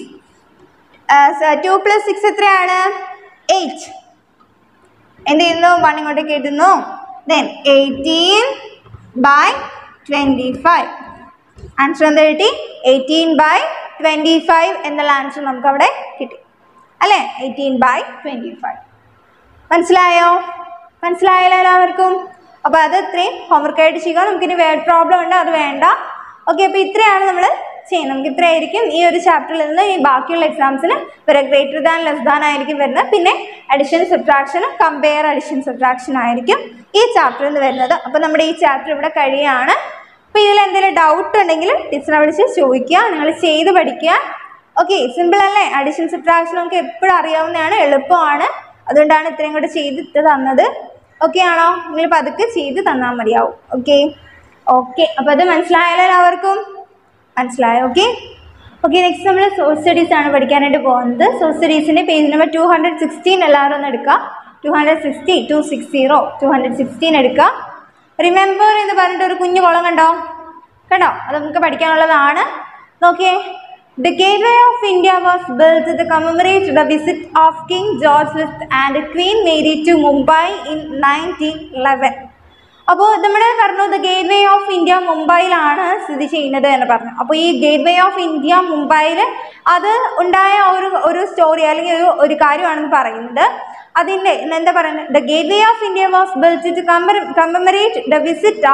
two plus six എത്രയാണ് എയ്റ്റ് എന്ത് ചെയ്യുന്നു വൺ ഇങ്ങോട്ടേക്ക് എഴുതുന്നു then eighteen by twenty five answer എന്താ കിട്ടി എയ്റ്റീൻ ബൈ ട്വൻറ്റി ഫൈവ് എന്നുള്ള ആൻസർ നമുക്ക് അവിടെ കിട്ടി അല്ലേ എയ്റ്റീൻ ബൈ ട്വൻറ്റി ഫൈവ് മനസ്സിലായോ മനസ്സിലായല്ലോ എല്ലാവർക്കും അപ്പോൾ അത് ഇത്രയും ഹോംവർക്കായിട്ട് ചെയ്യുക നമുക്കിനി വേർഡ് പ്രോബ്ലം ഉണ്ട് അത് വേണ്ട ഓക്കെ അപ്പോൾ ഇത്രയാണ് നമ്മൾ ചെയ്യുന്നത് നമുക്ക് ഇത്രയായിരിക്കും ഈ ഒരു ചാപ്റ്ററിൽ നിന്ന് ഈ ബാക്കിയുള്ള എക്സാംസിന് വരെ ഗ്രേറ്റർ ദാൻ ലെസ് ദാൻ ആയിരിക്കും വരുന്നത് പിന്നെ addition subtraction compare addition subtraction ആയിരിക്കും ഈ ചാപ്റ്ററിൽ നിന്ന് വരുന്നത് അപ്പോൾ നമ്മുടെ ഈ ചാപ്റ്റർ ഇവിടെ കഴിയുകയാണ് അപ്പോൾ ഇതിൽ എന്തെങ്കിലും ഡൗട്ട് ഉണ്ടെങ്കിൽ ടീച്ചറെ വിളിച്ച് ചോദിക്കുക നിങ്ങൾ ചെയ്ത് പഠിക്കുക ഓക്കെ സിമ്പിൾ അല്ലേ അഡിഷൻ സബ്ട്രാക്ഷൻ നമുക്ക് എപ്പോഴും അറിയാവുന്നതാണ് എളുപ്പമാണ് അതുകൊണ്ടാണ് ഇത്രയും കൂടെ ചെയ്തിട്ട് തന്നത് ഓക്കെ ആണോ നിങ്ങൾ പതുക്കെ ചെയ്ത് തന്നാൽ മതിയാവും ഓക്കെ ഓക്കെ അപ്പോൾ അത് മനസ്സിലായാലോ എല്ലാവർക്കും മനസ്സിലായോ ഓക്കെ ഓക്കെ നെക്സ്റ്റ് നമ്മൾ സോഷ്യൽ സ്റ്റഡീസ് ആണ് പഠിക്കാനായിട്ട് പോകുന്നത് സോഷ്യൽ സ്റ്റഡീസിൻ്റെ page number two hundred sixteen എല്ലാവരും ഒന്ന് എടുക്കുക two hundred sixty two six zero two hundred sixteen എടുക്കുക റിമെമ്പർ എന്ന് പറഞ്ഞിട്ട് ഒരു കുഞ്ഞു കുളം കണ്ടോ കണ്ടോ അത് നമുക്ക് പഠിക്കാനുള്ളതാണ് നോക്കിയേ The gateway of India was built to commemorate the visit of King George V and Queen Mary to Mumbai in 1911. അപ്പോൾ നമ്മൾ പറഞ്ഞു the gateway of India മുംബൈയിലാണ് സ്ഥിതി ചെയ്യുന്നത് എന്ന് പറഞ്ഞു അപ്പോൾ ഈ ഗേറ്റ് വേ ഓഫ് ഇന്ത്യ മുംബൈയിൽ അത് ഉണ്ടായ ഒരു ഒരു സ്റ്റോറി അല്ലെങ്കിൽ ഒരു ഒരു കാര്യമാണെന്ന് പറയുന്നത് അതിൻ്റെ എന്താ പറയുന്നത് the gateway of India was built to commemorate the visit of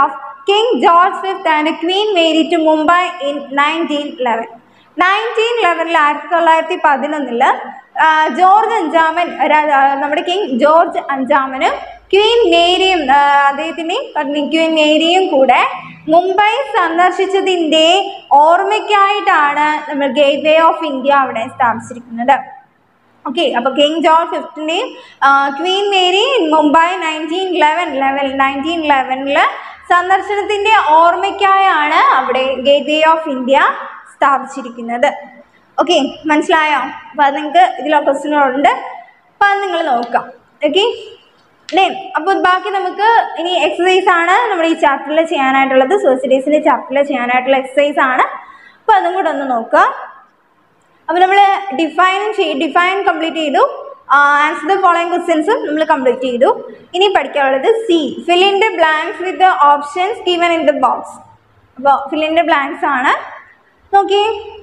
King George V and Queen Mary to Mumbai in 1911. Nineteen ലെവനിൽ ആയിരത്തി തൊള്ളായിരത്തി പതിനൊന്നില് ജോർജ് അഞ്ചാമൻ രാ- ആ, നമ്മുടെ കിങ് ജോർജ് അഞ്ചാമനും ക്വീൻ മേരിയും ആ, അദ്ദേഹത്തിൻ്റെയും പത്നി ക്വീൻ മേരിയും കൂടെ മുംബൈ സന്ദർശിച്ചതിൻ്റെ ഓർമ്മയ്ക്കായിട്ടാണ് നമ്മൾ ഗേറ്റ് വേ ഓഫ് ഇന്ത്യ അവിടെ സ്ഥാപിച്ചിരിക്കുന്നത് ഓക്കെ അപ്പോൾ കിങ് ജോർജ് ഫിഫ്റ്റിൻ്റെയും queen Mary Mumbai nineteen eleven level nineteen ലെവനിൽ സന്ദർശനത്തിൻ്റെ ഓർമ്മയ്ക്കായാണ് അവിടെ ഗേറ്റ് വേ ഓഫ് ഇന്ത്യ സ്ഥാപിച്ചിരിക്കുന്നത് ഓക്കെ മനസ്സിലായോ അപ്പോൾ അത് നിങ്ങൾക്ക് ഇതിൽ ക്വസ്റ്റിനുണ്ട് അപ്പോൾ അത് നിങ്ങൾ നോക്കാം ഓക്കെ ദെൻ അപ്പോൾ ബാക്കി നമുക്ക് ഇനി എക്സസൈസ് ആണ് നമ്മുടെ ഈ ചാപ്റ്ററിൽ ചെയ്യാനായിട്ടുള്ളത് സോസിഡേസിൻ്റെ ചാപ്റ്ററിൽ ചെയ്യാനായിട്ടുള്ള എക്സസൈസ് ആണ് അപ്പോൾ അതും കൂടെ ഒന്ന് നോക്കുക അപ്പോൾ നമ്മൾ ഡിഫൈനും ചെയ് ഡിഫൈൻ കംപ്ലീറ്റ് ചെയ്തു ആൻസർ ദ ഫോളോയിങ് ക്വസ്റ്റ്യൻസും നമ്മൾ കംപ്ലീറ്റ് ചെയ്തു ഇനി പഠിക്കാനുള്ളത് C fill in the blanks with the options given in the box അപ്പോൾ ഫിൽ ഇൻ ദ ബ്ലാങ്ക്സ് ആണ് നോക്കി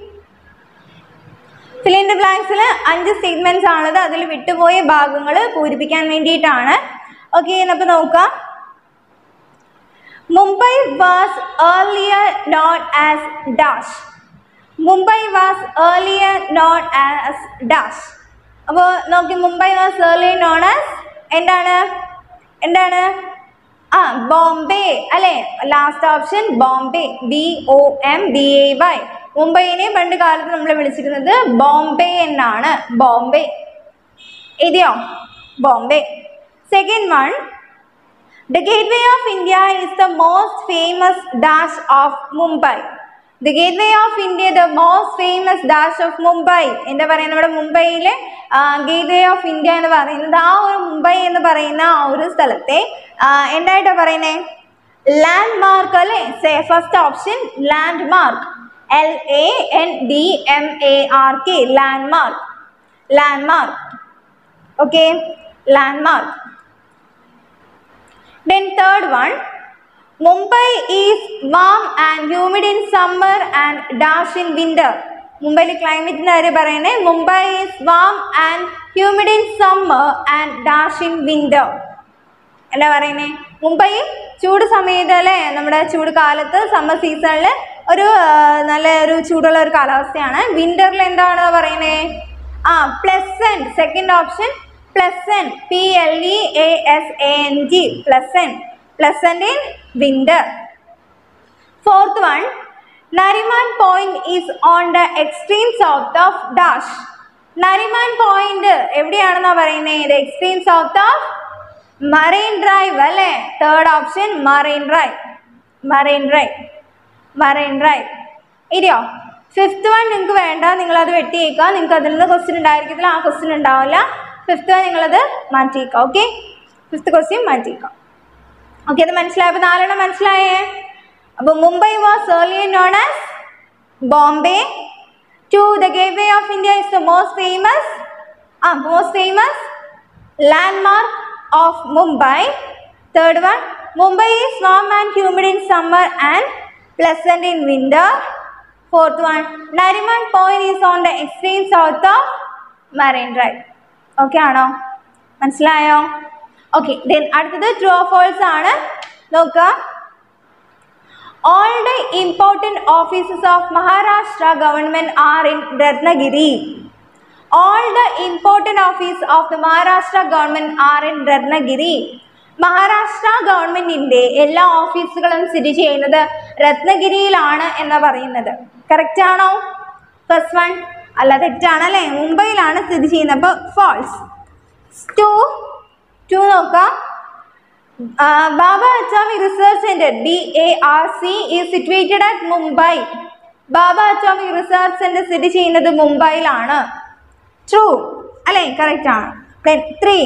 ഫിൽ ഇൻ ദ ബ്ലാങ്ക്സിൽ അഞ്ച് സ്റ്റേറ്റ്മെൻറ്റ്സ് ആണത് അതിൽ വിട്ടുപോയ ഭാഗങ്ങൾ പൂരിപ്പിക്കാൻ വേണ്ടിയിട്ടാണ് ഓക്കെ അപ്പോൾ നോക്കാം Mumbai was earlier known as dash Mumbai was earlier known as dash അപ്പോൾ നോക്കി Mumbai was earlier known as എന്താണ് എന്താണ് ആ ബോംബെ അല്ലേ last option Bombay B O M B A Y മുംബൈനെ പണ്ട് കാലത്ത് നമ്മൾ വിളിച്ചിരുന്നത് ബോംബെ എന്നാണ് ബോംബെ എഴുതിയോ Bombay second one The Gateway of India is the most famous dash of Mumbai. The Gateway of India, the most famous dash of Mumbai. എന്താ പറയുക നമ്മുടെ മുംബൈയിലെ ഗേറ്റ് വേ ഓഫ് ഇന്ത്യ എന്ന് പറയുന്നത് ആ ഒരു മുംബൈ എന്ന് പറയുന്ന ആ ഒരു സ്ഥലത്തെ ആ, എന്തായിട്ടാ പറയുന്നത് ലാൻഡ് മാർക്ക് അല്ലേ first option landmark L A N D M A R K landmark landmark okay landmark Then third one, Mumbai is warm and humid in summer and dash in winter. മുംബൈയിലെ ക്ലൈമറ്റിൻ്റെ കാര്യം പറയുന്നത് Mumbai is warm and humid in summer and dash in winter എന്താ പറയുന്നത് മുംബൈ ചൂട് സമയത്ത് അല്ലേ നമ്മുടെ ചൂട് കാലത്ത് സമ്മർ സീസണിൽ ഒരു ആ, നല്ല ഒരു ചൂടുള്ള ഒരു കാലാവസ്ഥയാണ് വിൻ്ററിൽ എന്താണ് പറയുന്നത് ആ pleasant second option pleasant P L E A S A N G pleasant pleasant in winter Fourth one, Nariman Point is on the extreme south of Dash. Nariman point എവിടെയാണെന്നാ പറയുന്നത് extreme south of Marine Drive അല്ലേ third option Marine Drive Marine Drive Marine Drive ഇരിയോ fifth one നിങ്ങൾക്ക് വേണ്ട നിങ്ങളത് വെട്ടിയേക്കുക നിങ്ങൾക്ക് അതിൽ നിന്ന് ക്വസ്റ്റ്യൻ ഉണ്ടായിരിക്കത്തില്ല ആ ക്വസ്റ്റ്യൻ ഉണ്ടാവില്ല ഫിഫ്ത്ത് വൺ നിങ്ങളത് മാറ്റിയേക്കാം ഓക്കെ ഫിഫ്ത്ത് ക്വസ്റ്റ്യൻ മാറ്റിയേക്കാം ഓക്കെ അത് മനസ്സിലായപ്പോൾ നാലെണ്ണം മനസ്സിലായേ അപ്പോൾ Mumbai was earlier known as Bombay to the gateway of India is the most famous ah most famous landmark of Mumbai third one Mumbai is warm and humid in summer and pleasant in winter fourth one Nariman point is on the extreme south of Marine Drive okay ആണോ മനസ്സിലായോ okay then അടുത്തത് true of false ആണ് നോക്കുക All the important offices of Maharashtra government are in Ratnagiri. All the important office of the Maharashtra government are in Ratnagiri. Maharashtra ഗവൺമെന്റിന്റെ എല്ലാ ഓഫീസുകളും സ്ഥിതി ചെയ്യുന്നത് രത്നഗിരിയിലാണ് എന്ന് പറയുന്നത് കറക്റ്റ് ആണോ ഫസ്റ്റ് വൺ അല്ല തെറ്റാണല്ലേ മുംബൈയിലാണ് സ്ഥിതി ചെയ്യുന്നത് അപ്പോൾ ഫാൾസ് ടു ടു നോക്കാം Uh, Baba Atomic Research Center BARC is situated at Mumbai. Bhabha atomic research centre സ്ഥിതി ചെയ്യുന്നത് മുംബൈയിലാണ് ട്രൂ അല്ലേ കറക്റ്റ് ആണ് then three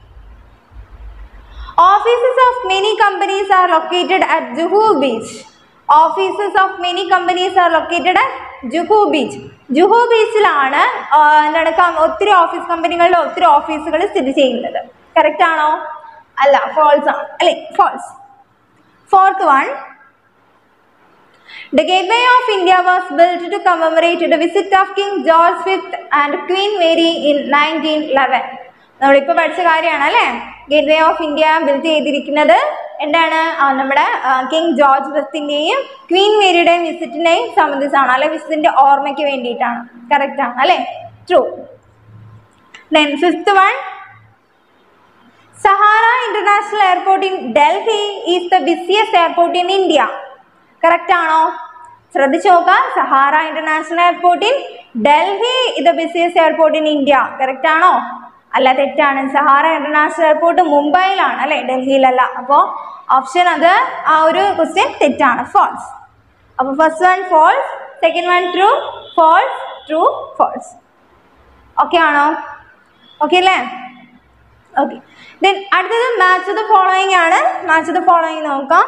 offices of many companies are located at Juhu beach offices of many companies are located at Juhu beach Juhu ബീച്ചിലാണ് ആ, എന്താണ് come- ഒത്തിരി office കമ്പനികളുടെ ഒത്തിരി ഓഫീസുകൾ സ്ഥിതി ചെയ്യുന്നത് കറക്റ്റ് ആണോ അല്ല ഫോൾസ് ആണ് അല്ലേ false fourth one The Gateway of India was built to commemorate the visit of King George V and Queen Mary in 1911. നമ്മളിപ്പോൾ പഠിച്ച കാര്യമാണ് അല്ലേ gateway of India build ചെയ്തിരിക്കുന്നത് എന്താണ് ആ, നമ്മുടെ കിങ് ജോർജ് ഫസ്റ്റിൻ്റെയും ക്വീൻ മേരിയുടെയും വിസിറ്റിനെയും സംബന്ധിച്ചാണ് അല്ലെ വിസിറ്റിന്റെ ഓർമ്മയ്ക്ക് വേണ്ടിയിട്ടാണ് കറക്റ്റ് ആണ് അല്ലേ true then fifth one Sahara international airport in Delhi is the busiest airport in India correct ആണോ ശ്രദ്ധിച്ചു നോക്കാം Sahara international airport in Delhi is the busiest airport in India correct ആണോ അല്ല തെറ്റാണ് സഹാറ ഇന്റർനാഷണൽ എയർപോർട്ട് മുംബൈയിലാണ് അല്ലെ ഡൽഹിയിലല്ല അപ്പോൾ ഓപ്ഷൻ അത് ആ ഒരു ക്വസ്റ്റ്യൻ തെറ്റാണ് ഫോൾസ് അപ്പോൾ first one false second one true false true false okay ആണോ ഓക്കെ അല്ലേ ഓക്കെ ദെൻ അടുത്തത് മാച്ച് ദ ഫോളോയിങ് ആണ് മാച്ച് ദ ഫോളോയിങ് നോക്കാം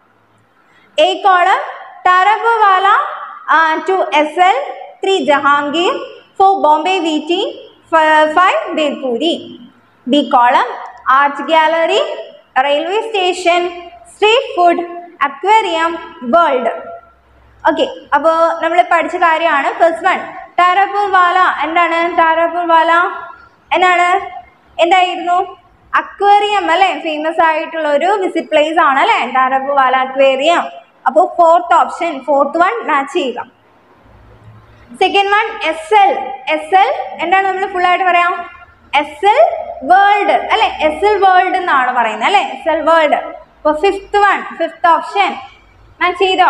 A column Taraporewala two S L three Jehangir four Bombay V T five bhelpuri B column art gallery railway station street food aquarium world okay അപ്പോൾ നമ്മൾ പഠിച്ച കാര്യമാണ് first one ടാരാപൂർ വാല എന്താണ് ടാരാപൂർ വാല എന്നാണ് എന്തായിരുന്നു അക്വേറിയം അല്ലേ ഫേമസ് ആയിട്ടുള്ള ഒരു വിസിറ്റ് പ്ലേസ് ആണ് അല്ലേ ടാരാപൂർ വാല അക്വേറിയം അപ്പോൾ fourth option fourth one match ചെയ്യുക second one S L S L എന്താണ് നമ്മൾ ഫുൾ ആയിട്ട് പറയാം എസ് എൽ വേൾഡ് അല്ലെ എസ് എൽ വേൾഡ് എന്നാണ് പറയുന്നത് അല്ലെ എസ് എൽ വേൾഡ് അപ്പോൾ fifth one fifth option match ചെയ്തോ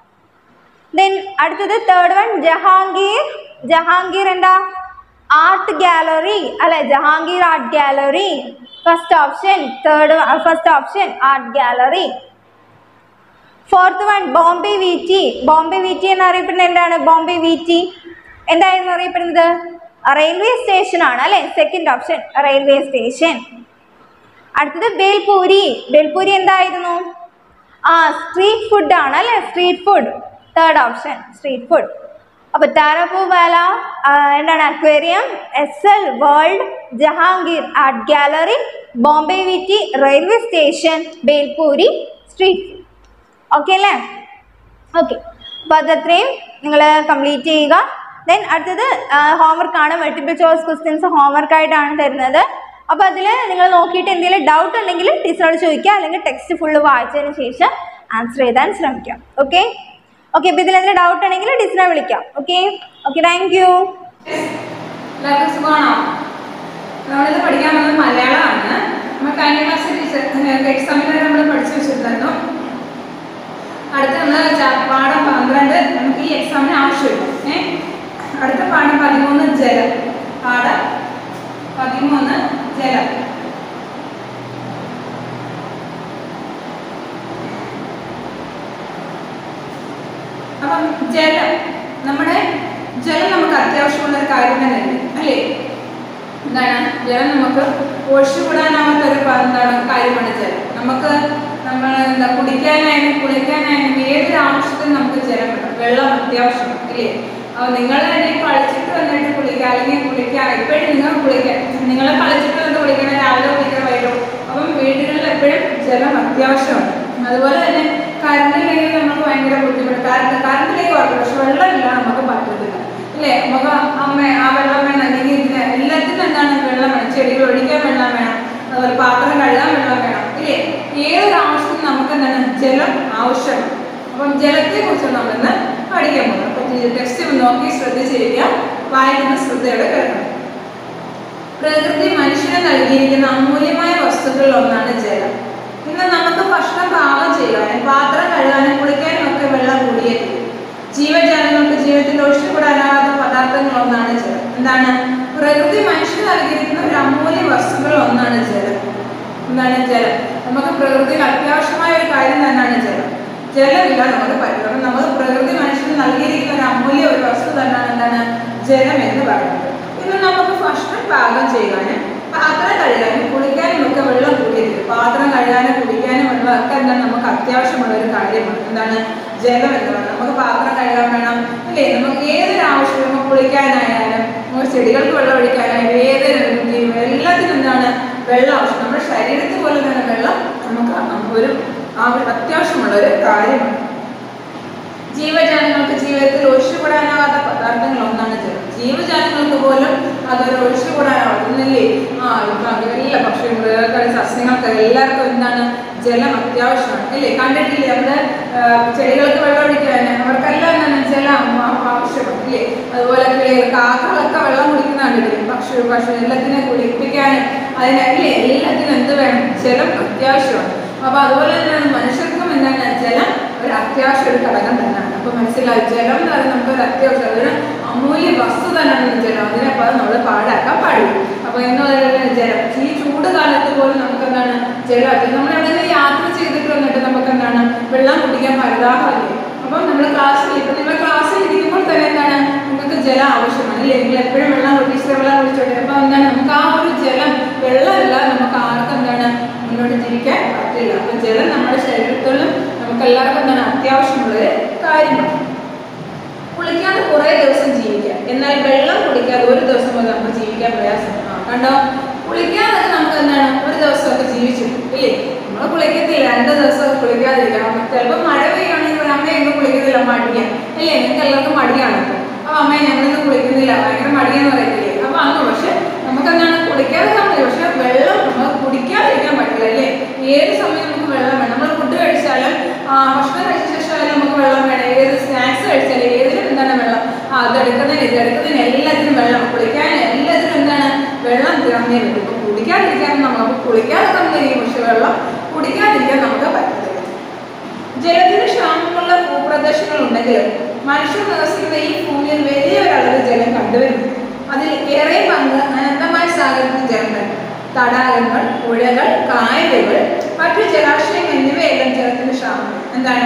ദെൻ അടുത്തത് തേർഡ് വൺ ജഹാംഗീർ ജഹാംഗീർ എന്താ ആർട്ട് ഗാലറി അല്ലെ Jehangir art gallery first option third first option art gallery fourth one Bombay V T Bombay V T എന്നറിയപ്പെടുന്നത് എന്താണ് ബോംബെ വി ടി എന്തായിരുന്നു അറിയപ്പെടുന്നത് റെയിൽവേ സ്റ്റേഷൻ ആണ് അല്ലെ സെക്കൻഡ് ഓപ്ഷൻ റെയിൽവേ സ്റ്റേഷൻ അടുത്തത് ബേൽപൂരി ബേൽപൂരി എന്തായിരുന്നു ആ സ്ട്രീറ്റ് ഫുഡ് ആണ് അല്ലെ street food third option street food അപ്പൊ ടാരപ്പൂവാല എന്താണ് aquarium S L world Jehangir art gallery Bombay V T railway station bhelpuri street food okay അല്ലേ ഓക്കെ അപ്പോൾ അതത്രയും നിങ്ങൾ കംപ്ലീറ്റ് ചെയ്യുക ദെൻ അടുത്തത് ഹോംവർക്ക് ആണ് മൾട്ടിപ്പിൾ ചോയ്സ് ക്വസ്റ്റ്യൻസ് ഹോംവർക്ക് ആയിട്ടാണ് തരുന്നത് അപ്പോൾ അതിൽ നിങ്ങൾ നോക്കിയിട്ട് എന്തെങ്കിലും ഡൗട്ട് ഉണ്ടെങ്കിൽ ടീച്ചറോട് ചോദിക്കുക അല്ലെങ്കിൽ ടെക്സ്റ്റ് ഫുള്ള് വായിച്ചതിന് ശേഷം ആൻസർ എഴുതാൻ ശ്രമിക്കാം ഓക്കെ ഓക്കെ അപ്പോൾ ഇതിൽ എന്തെങ്കിലും ഡൗട്ട് ഉണ്ടെങ്കിൽ ടീച്ചറെ വിളിക്കാം ഓക്കെ ഓക്കെ താങ്ക് യു എല്ലാവർക്കും സുഖമാണോ നമ്മളിത് പഠിക്കാൻ വന്നത് മലയാളമാണ് നമ്മൾ കഴിഞ്ഞ ക്ലാസ്സിൽ ടീച്ചർ എക്സാമിന് നമ്മൾ പഠിച്ചു വെച്ചിട്ടുണ്ടായിരുന്നു അടുത്ത നമ്മൾ പാഠം പന്ത്രണ്ട് നമുക്ക് ഈ എക്സാമിന് ആവശ്യമില്ല ഏ അടുത്ത പാഠം പതിമൂന്ന് ജലം പാഠം പതിമൂന്ന് ജലം അപ്പം ജലം നമ്മുടെ ജലം നമുക്ക് അത്യാവശ്യമുള്ള ഒരു കാര്യം തന്നെയല്ലേ അല്ലേ എന്താണ് ജലം നമുക്ക് ഒഴിച്ചുകൂടാനാവാത്ത ഒരു പ- എന്താണ് കാര്യമാണ് ജലം നമുക്ക് നമ്മൾ എന്താ കുടിക്കാനായാലും കുളിക്കാനായാലും ഏതൊരു ആവശ്യത്തിനും നമുക്ക് ജലം വേണം വെള്ളം അത്യാവശ്യമാണ് ഇല്ലേ അപ്പോൾ നിങ്ങൾ തന്നെ കളിച്ചിട്ട് വന്നിട്ട് കുളിക്കുക അല്ലെങ്കിൽ കുളിക്കുക എപ്പോഴും നിങ്ങൾ കുളിക്കുക നിങ്ങൾ കളിച്ചിട്ട് വന്ന് കുളിക്കണം രാവിലെ കുളിക്കണം വൈകിട്ടോ അപ്പം വീടുകളിൽ എപ്പോഴും ജലം അത്യാവശ്യമാണ് അതുപോലെ തന്നെ കറണ്ടില്ലെങ്കിൽ നമുക്ക് ഭയങ്കര ബുദ്ധിമുട്ട് കറണ്ട് കറണ്ടിലേക്ക് കുഴപ്പമില്ല പക്ഷെ വെള്ളമില്ല നമുക്ക് പറ്റത്തില്ല ഇല്ലേ നമുക്ക് അമ്മ ആ വെള്ളം വേണം അല്ലെങ്കിൽ ഇതിന് എല്ലാത്തിനും എന്താണ് വെള്ളം വേണം ചെടികൾ ഒഴിക്കാൻ വെള്ളം വേണം അതുപോലെ പാത്രം കഴുകാൻ വെള്ളം വേണം ഇല്ലേ ഏതൊരു ആവശ്യത്തിനും നമുക്ക് എന്താണ് ജലം ആവശ്യമാണ് അപ്പം ജലത്തെ കുറിച്ച് നമ്മൾ ഇന്ന് പഠിക്കാൻ പോകുന്നത് അപ്പം ടെക്സ്റ്റ് നോക്കി ശ്രദ്ധിച്ചിരിക്കുക വായിക്കുന്ന ശ്രദ്ധയോടെ കേൾക്കണം പ്രകൃതി മനുഷ്യന് നൽകിയിരിക്കുന്ന അമൂല്യമായ വസ്തുക്കളിൽ ഒന്നാണ് ജലം ഇന്ന് നമുക്ക് ഭക്ഷണം പാകം ചെയ്യാനും പാത്രം കഴുകാനും കുളിക്കാനും ഒക്കെ വെള്ളം കൂടിയേക്കും ജീവജാലങ്ങൾക്ക് ജീവിതത്തിൽ ഒഴിച്ചുകൂടാനാകാത്ത പദാർത്ഥങ്ങൾ ഒന്നാണ് ജലം എന്താണ് പ്രകൃതി മനുഷ്യന് നൽകിയിരിക്കുന്ന ഒരു അമൂല്യ വസ്തുക്കളിൽ ഒന്നാണ് ജലം എന്താണ് ജലം നമുക്ക് പ്രകൃതിയിൽ അത്യാവശ്യമായ ഒരു കാര്യം തന്നെയാണ് ജലം ജലമില്ല നമുക്ക് പറ്റില്ല അപ്പം നമുക്ക് പ്രകൃതി മനുഷ്യന് നൽകിയിരിക്കുന്ന ഒരു അമൂല്യ ഒരു വസ്തു തന്നെയാണ് എന്താണ് ജലം എന്ന് പറയുന്നത് ഇന്ന് നമുക്ക് ഭക്ഷണം പാകം ചെയ്യാനും പാത്രം കഴുകാനും കുളിക്കാനും ഒക്കെ വെള്ളം കൂടിയിരിക്കും പാത്രം കഴുകാനും കുടിക്കാനും വെള്ളം ഒക്കെ എന്താണ് നമുക്ക് അത്യാവശ്യമുള്ള ഒരു കാര്യമാണ് എന്താണ് ജലം എന്ന് പറയുന്നത് നമുക്ക് പാത്രം കഴുകാൻ വേണം അല്ലേ നമുക്ക് ഏതൊരു ആവശ്യം നമുക്ക് കുളിക്കാനായാലും നമുക്ക് ചെടികൾക്ക് വെള്ളം ഒഴിക്കാനായാലും ഏതൊരു രീതിയും എല്ലാത്തിനും എന്താണ് വെള്ളം ആവശ്യം നമ്മുടെ ശരീരത്തിൽ പോലെ തന്നെ വെള്ളം നമുക്ക് ഒരു ആ ഒരു അത്യാവശ്യമുള്ള ഒരു കാര്യമാണ് ജീവജാലങ്ങൾക്ക് ജീവിതത്തിൽ ഒഴിച്ചുകൂടാനാവാത്ത പദാർത്ഥങ്ങൾ ഒന്നാണ് ജലം ജീവജാലങ്ങൾക്ക് പോലും അതൊരു ഒഴിച്ചുകൂടാനാവുന്നില്ലേ ആ ഇപ്പം എല്ലാ പക്ഷി മൃഗങ്ങൾ സസ്യങ്ങൾക്ക് എല്ലാവർക്കും എന്താണ് ജലം അത്യാവശ്യമാണ് അല്ലേ കണ്ടിട്ടില്ലേ നമ്മുടെ ആ, ചെടികൾക്ക് വെള്ളം ഒഴിക്കാൻ അവർക്കെല്ലാം എന്താണ് ജലം ആ- ആവശ്യമാണ് അല്ലേ അതുപോലെ കിളികൾ കാക്കകളൊക്കെ വെള്ളം കുടിക്കുന്ന കണ്ടിട്ടില്ലേ പക്ഷി പക്ഷി എല്ലാത്തിനെ കുളിപ്പിക്കാനും അതിനല്ലേ എല്ലാത്തിനും എന്ത് വേണം ജലം അത്യാവശ്യമാണ് അപ്പൊ അതുപോലെ തന്നെയാണ് മനുഷ്യർക്കും എന്താണ് ജലം ഒരു അത്യാവശ്യ ഒരു ഘടകം തന്നെയാണ് അപ്പൊ മനസ്സിലായി ജലം എന്ന് പറയുന്നത് നമുക്ക് ഒരു അത്യാവശ്യം അതൊരു അമൂല്യ വസ്തു തന്നെയാണ് ജലം അതിനെ അപ്പൊ നമ്മൾ പാഴാക്കാൻ പാടില്ല അപ്പൊ എന്ന് പറയുന്നത് ജലം ഈ ചൂട് കാലത്ത് പോലും നമുക്ക് എന്താണ് ജലം അത് നമ്മൾ എവിടെയെങ്കിലും യാത്ര ചെയ്തിട്ട് വന്നിട്ട് നമുക്ക് എന്താണ് വെള്ളം കുടിക്കാൻ പരിതാപമല്ലേ അപ്പം നമ്മൾ ക്ലാസ്സിൽ ഇപ്പൊ നിങ്ങൾ ക്ലാസ്സിൽ ഇരിക്കുമ്പോൾ തന്നെ എന്താണ് നിങ്ങൾക്ക് ജലം ആവശ്യമാണ് അല്ലേ നിങ്ങൾ എപ്പോഴും വെള്ളം കുടിച്ചിട്ട് വെള്ളം കുടിച്ചോട്ടെ അപ്പൊ എന്താണ് നമുക്ക് ആ ഒരു ജലം വെള്ളമില്ലാതെ നമുക്ക് ആർക്കും എന്താണ് മുന്നോട്ട് ജീവിക്കാൻ പറ്റില്ല അപ്പൊ ജലം നമ്മുടെ ശരീരത്തിലും നമുക്ക് എല്ലാവർക്കും എന്താണ് അത്യാവശ്യമുള്ളൊരു കാര്യമാണ് കുളിക്കാതെ കുറേ ദിവസം ജീവിക്കാം എന്നാൽ വെള്ളം കുടിക്കാതെ ഒരു ദിവസം പോലും നമുക്ക് ജീവിക്കാൻ പ്രയാസമാണ് ആ, കണ്ടോ കുളിക്കാതെ നമുക്ക് എന്താണ് ഒരു ദിവസമൊക്കെ ജീവിച്ചു ഇല്ലേ നമ്മൾ കുളിക്കത്തില്ല രണ്ട് ദിവസം കുളിക്കാതിരിക്കാം അപ്പൊ ചിലപ്പോൾ മഴ പെയ്യുകയാണെങ്കിൽ ഒരു അമ്മ എങ്ങും കുളിക്കുന്നില്ല മടിയാ അല്ലേ നിങ്ങൾക്ക് എല്ലാവർക്കും മടിയാണ് അപ്പൊ അമ്മ ഞങ്ങളൊന്നും കുളിക്കുന്നില്ല ഭയങ്കര മടിയെന്ന് പറയത്തില്ലേ അപ്പൊ അന്ന് പക്ഷെ നമുക്ക് എന്താണ് കുളിക്കാതെ സമയം പക്ഷെ വെള്ളം നമ്മൾ കുടിക്കാതിരിക്കാൻ പറ്റില്ല അല്ലേ ഏത് സമയം നമുക്ക് വെള്ളം വേണം നമ്മൾ ഫുഡ് കഴിച്ചാലും ആ, ഭക്ഷണം കഴിച്ച ശേഷമായാലും നമുക്ക് വെള്ളം വേണം ഏത് സ്നാക്സ് കഴിച്ചാലും ഏതിലും എന്താണ് വെള്ളം ആ അതെടുക്കുന്നതിന് ഇതെടുക്കുന്നതിന് എല്ലാത്തിനും വെള്ളം കുളിക്കാൻ എല്ലാത്തിനും എന്താണ് വെള്ളം തിറന്നേ പറ്റും ഇപ്പൊ കുടിക്കാതിരിക്കാൻ നമുക്ക് കുളിക്കാതെ തന്നിരിക്കും പക്ഷെ വെള്ളം കുടിക്കാതിരിക്കാൻ നമുക്ക് പറ്റത്തില്ല ജലത്തിന് ക്ഷാമമുള്ള ഭൂപ്രദേശങ്ങൾ ഉണ്ടെങ്കിലും മനുഷ്യർ നിവസിക്കുന്ന ഈ ഭൂമിയിൽ വലിയൊരളവ് ജലം കണ്ടുവരുന്നു അതിൽ ഏറെ പങ്ക് അനന്തമായ സാഗരത്തിൽ ജലം തന്നെ തടാകങ്ങൾ പുഴകൾ കായലുകൾ മറ്റു ജലാശയങ്ങൾ എന്നിവയെല്ലാം ജലത്തിന് ക്ഷാമം എന്താണ്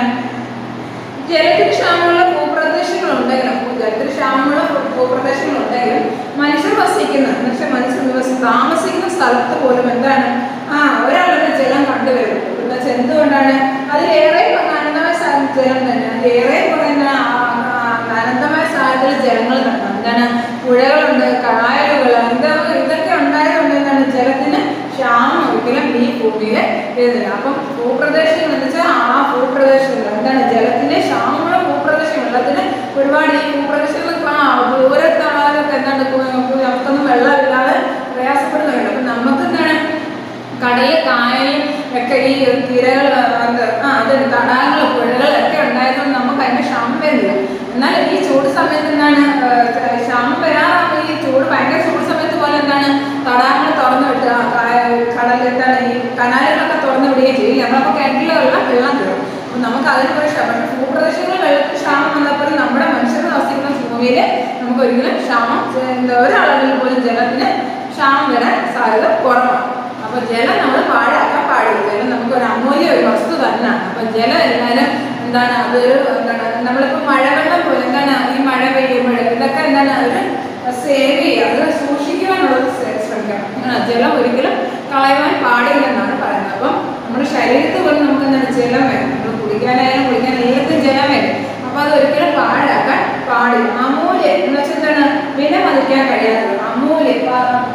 ജലത്തിന് ക്ഷാമമുള്ള ഭൂപ്രദേശങ്ങൾ ഉണ്ടെങ്കിലും ജലത്തിന് ക്ഷാമമുള്ള ഭൂ- ഭൂപ്രദേശങ്ങൾ ഉണ്ടെങ്കിലും മനുഷ്യർ വസിക്കുന്ന എന്നുവെച്ചാൽ മനുഷ്യർ നിവസി താമസിക്കുന്ന സ്ഥലത്ത് പോലും എന്താണ് ആ ഒരളവ് ജലം കണ്ടുവരുന്നു എന്നുവെച്ചാൽ എന്തുകൊണ്ടാണ് അതിലേറെ പങ്ക് അനന്തമായ സാഹചര്യം ജലം തന്നെ അതിലേറെ പറയുന്ന അനന്തമായ സാഹചര്യത്തിൽ ജലങ്ങൾ തന്നെ എന്താണ് പുഴകളുണ്ട് കായലുകൾ എന്താ ഇതൊക്കെ ഉണ്ടായതുകൊണ്ട് എന്താണ് ജലത്തിന് ക്ഷാമം ഒരിക്കലും ഈ ഭൂമിയിൽ വരുന്നില്ല അപ്പം ഭൂപ്രദേശങ്ങൾ എന്ന് വെച്ചാൽ ആ ഭൂപ്രദേശങ്ങൾ എന്താണ് ജലത്തിന് ക്ഷാമമുള്ള ഭൂപ്രദേശം വെള്ളത്തിന് ഒരുപാട് ഈ ഭൂപ്രദേശങ്ങൾ ഇപ്പം ആ ദൂരത്താളൊക്കെ എന്താണ് കു- കു- നമുക്കൊന്നും വെള്ളമില്ലാതെ പ്രയാസപ്പെടുന്നുണ്ട് അപ്പം നമുക്ക് എന്താണ് കടല് കായൽ ഒക്കെ ഈ തിരകൾ അത് ആ അത് തടാകങ്ങൾ പുഴകൾ ഒക്കെ ഉണ്ടായതുകൊണ്ട് നമുക്ക് അതിന്റെ ക്ഷാമം വരുന്നില്ല എന്നാൽ ഈ ചൂട് സമയത്ത് എന്താണ് ഏർ, ക്ഷാമം വരാറാകുമ്പോൾ ഈ ചൂട് ഭയങ്കര ചൂട് സമയത്ത് പോലെ എന്താണ് തടാകങ്ങൾ തുറന്നു വിട്ടുക കടൽ എന്താണ് ഈ കനാലുകളൊക്കെ തുറന്നു വിടുകയും ചെയ്യില്ല നമ്മളപ്പോൾ കിണറ്റിലുള്ള വെള്ളം കയറും അപ്പം നമുക്ക് അതിന് ഒരു ക്ഷാമം പക്ഷേ ഭൂപ്രദേശങ്ങളിൽ വെള്ളത്തിന് ക്ഷാമം വന്നപ്പോൾ നമ്മുടെ മനുഷ്യർ താമസിക്കുന്ന ഭൂമിയിൽ നമുക്ക് ഒരിക്കലും ക്ഷാമം ഏർ, എന്താ ഒരളവിൽ പോലും ജലത്തിന് ക്ഷാമം വരാൻ സാധ്യത കുറവാണ് അപ്പൊ ജലം നമ്മൾ പാഴാക്കാൻ പാടില്ല ജലം നമുക്ക് ഒരു അമൂല്യ ഒരു വസ്തു തന്നെയാണ് അപ്പൊ ജലം എല്ലാവരും എന്താണ് അതൊരു എന്താണ് നമ്മളിപ്പോ മഴവെള്ളം പോലെ എന്താണ് ഈ മഴ പെയ്യുമ്പോൾ ഇതൊക്കെ എന്താണ് ഒരു സേവ് ചെയ്യുക അത് സൂക്ഷിക്കുവാനുള്ളത് ശ്ര- ശ്രമിക്കണം ആ, ജലം ഒരിക്കലും കളയുവാൻ പാടില്ലെന്നാണ് പറയുന്നത് അപ്പം നമ്മുടെ ശരീരത്തിൽ പോലും നമുക്ക് എന്താണ് ജലം വേണം നമ്മൾ കുടിക്കാനായാലും കുടിക്കാൻ എല്ലാത്തിനും ജലം വേണം അപ്പൊ അത് ഒരിക്കലും പാഴാക്കാൻ പാടില്ല അമൂല്യം എന്ന് വെച്ചാൽ എന്താണ് വില മതിക്കാൻ കഴിയാത്തത് അമൂല്യം പ-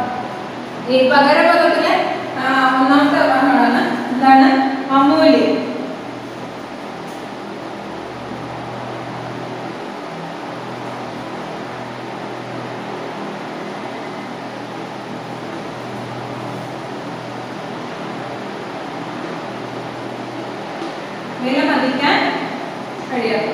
ഈ പകരപദത്തിലെ ആ, ഒന്നാമത്തെ ഭാഗമാണ് എന്താണ് അമൂല്യം വില മതിക്കാൻ കഴിയാത്തത്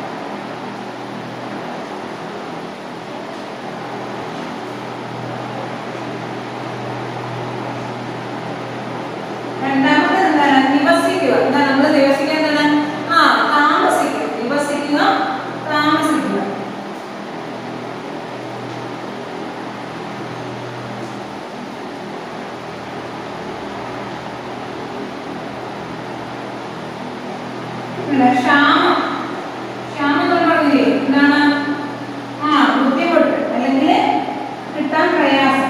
രണ്ടാമത് എന്താണ് നിവസിക്കുക എന്താ നമ്മൾ നിവസിക്കുക എന്താണ് ആ താമസിക്കുക നിവസിക്കുക താമസിക്കുക പിന്നെ ക്ഷാമം ക്ഷാമം എന്ന് പറഞ്ഞില്ലേ എന്താണ് ആ ബുദ്ധിമുട്ട് അല്ലെങ്കിൽ കിട്ടാൻ പ്രയാസം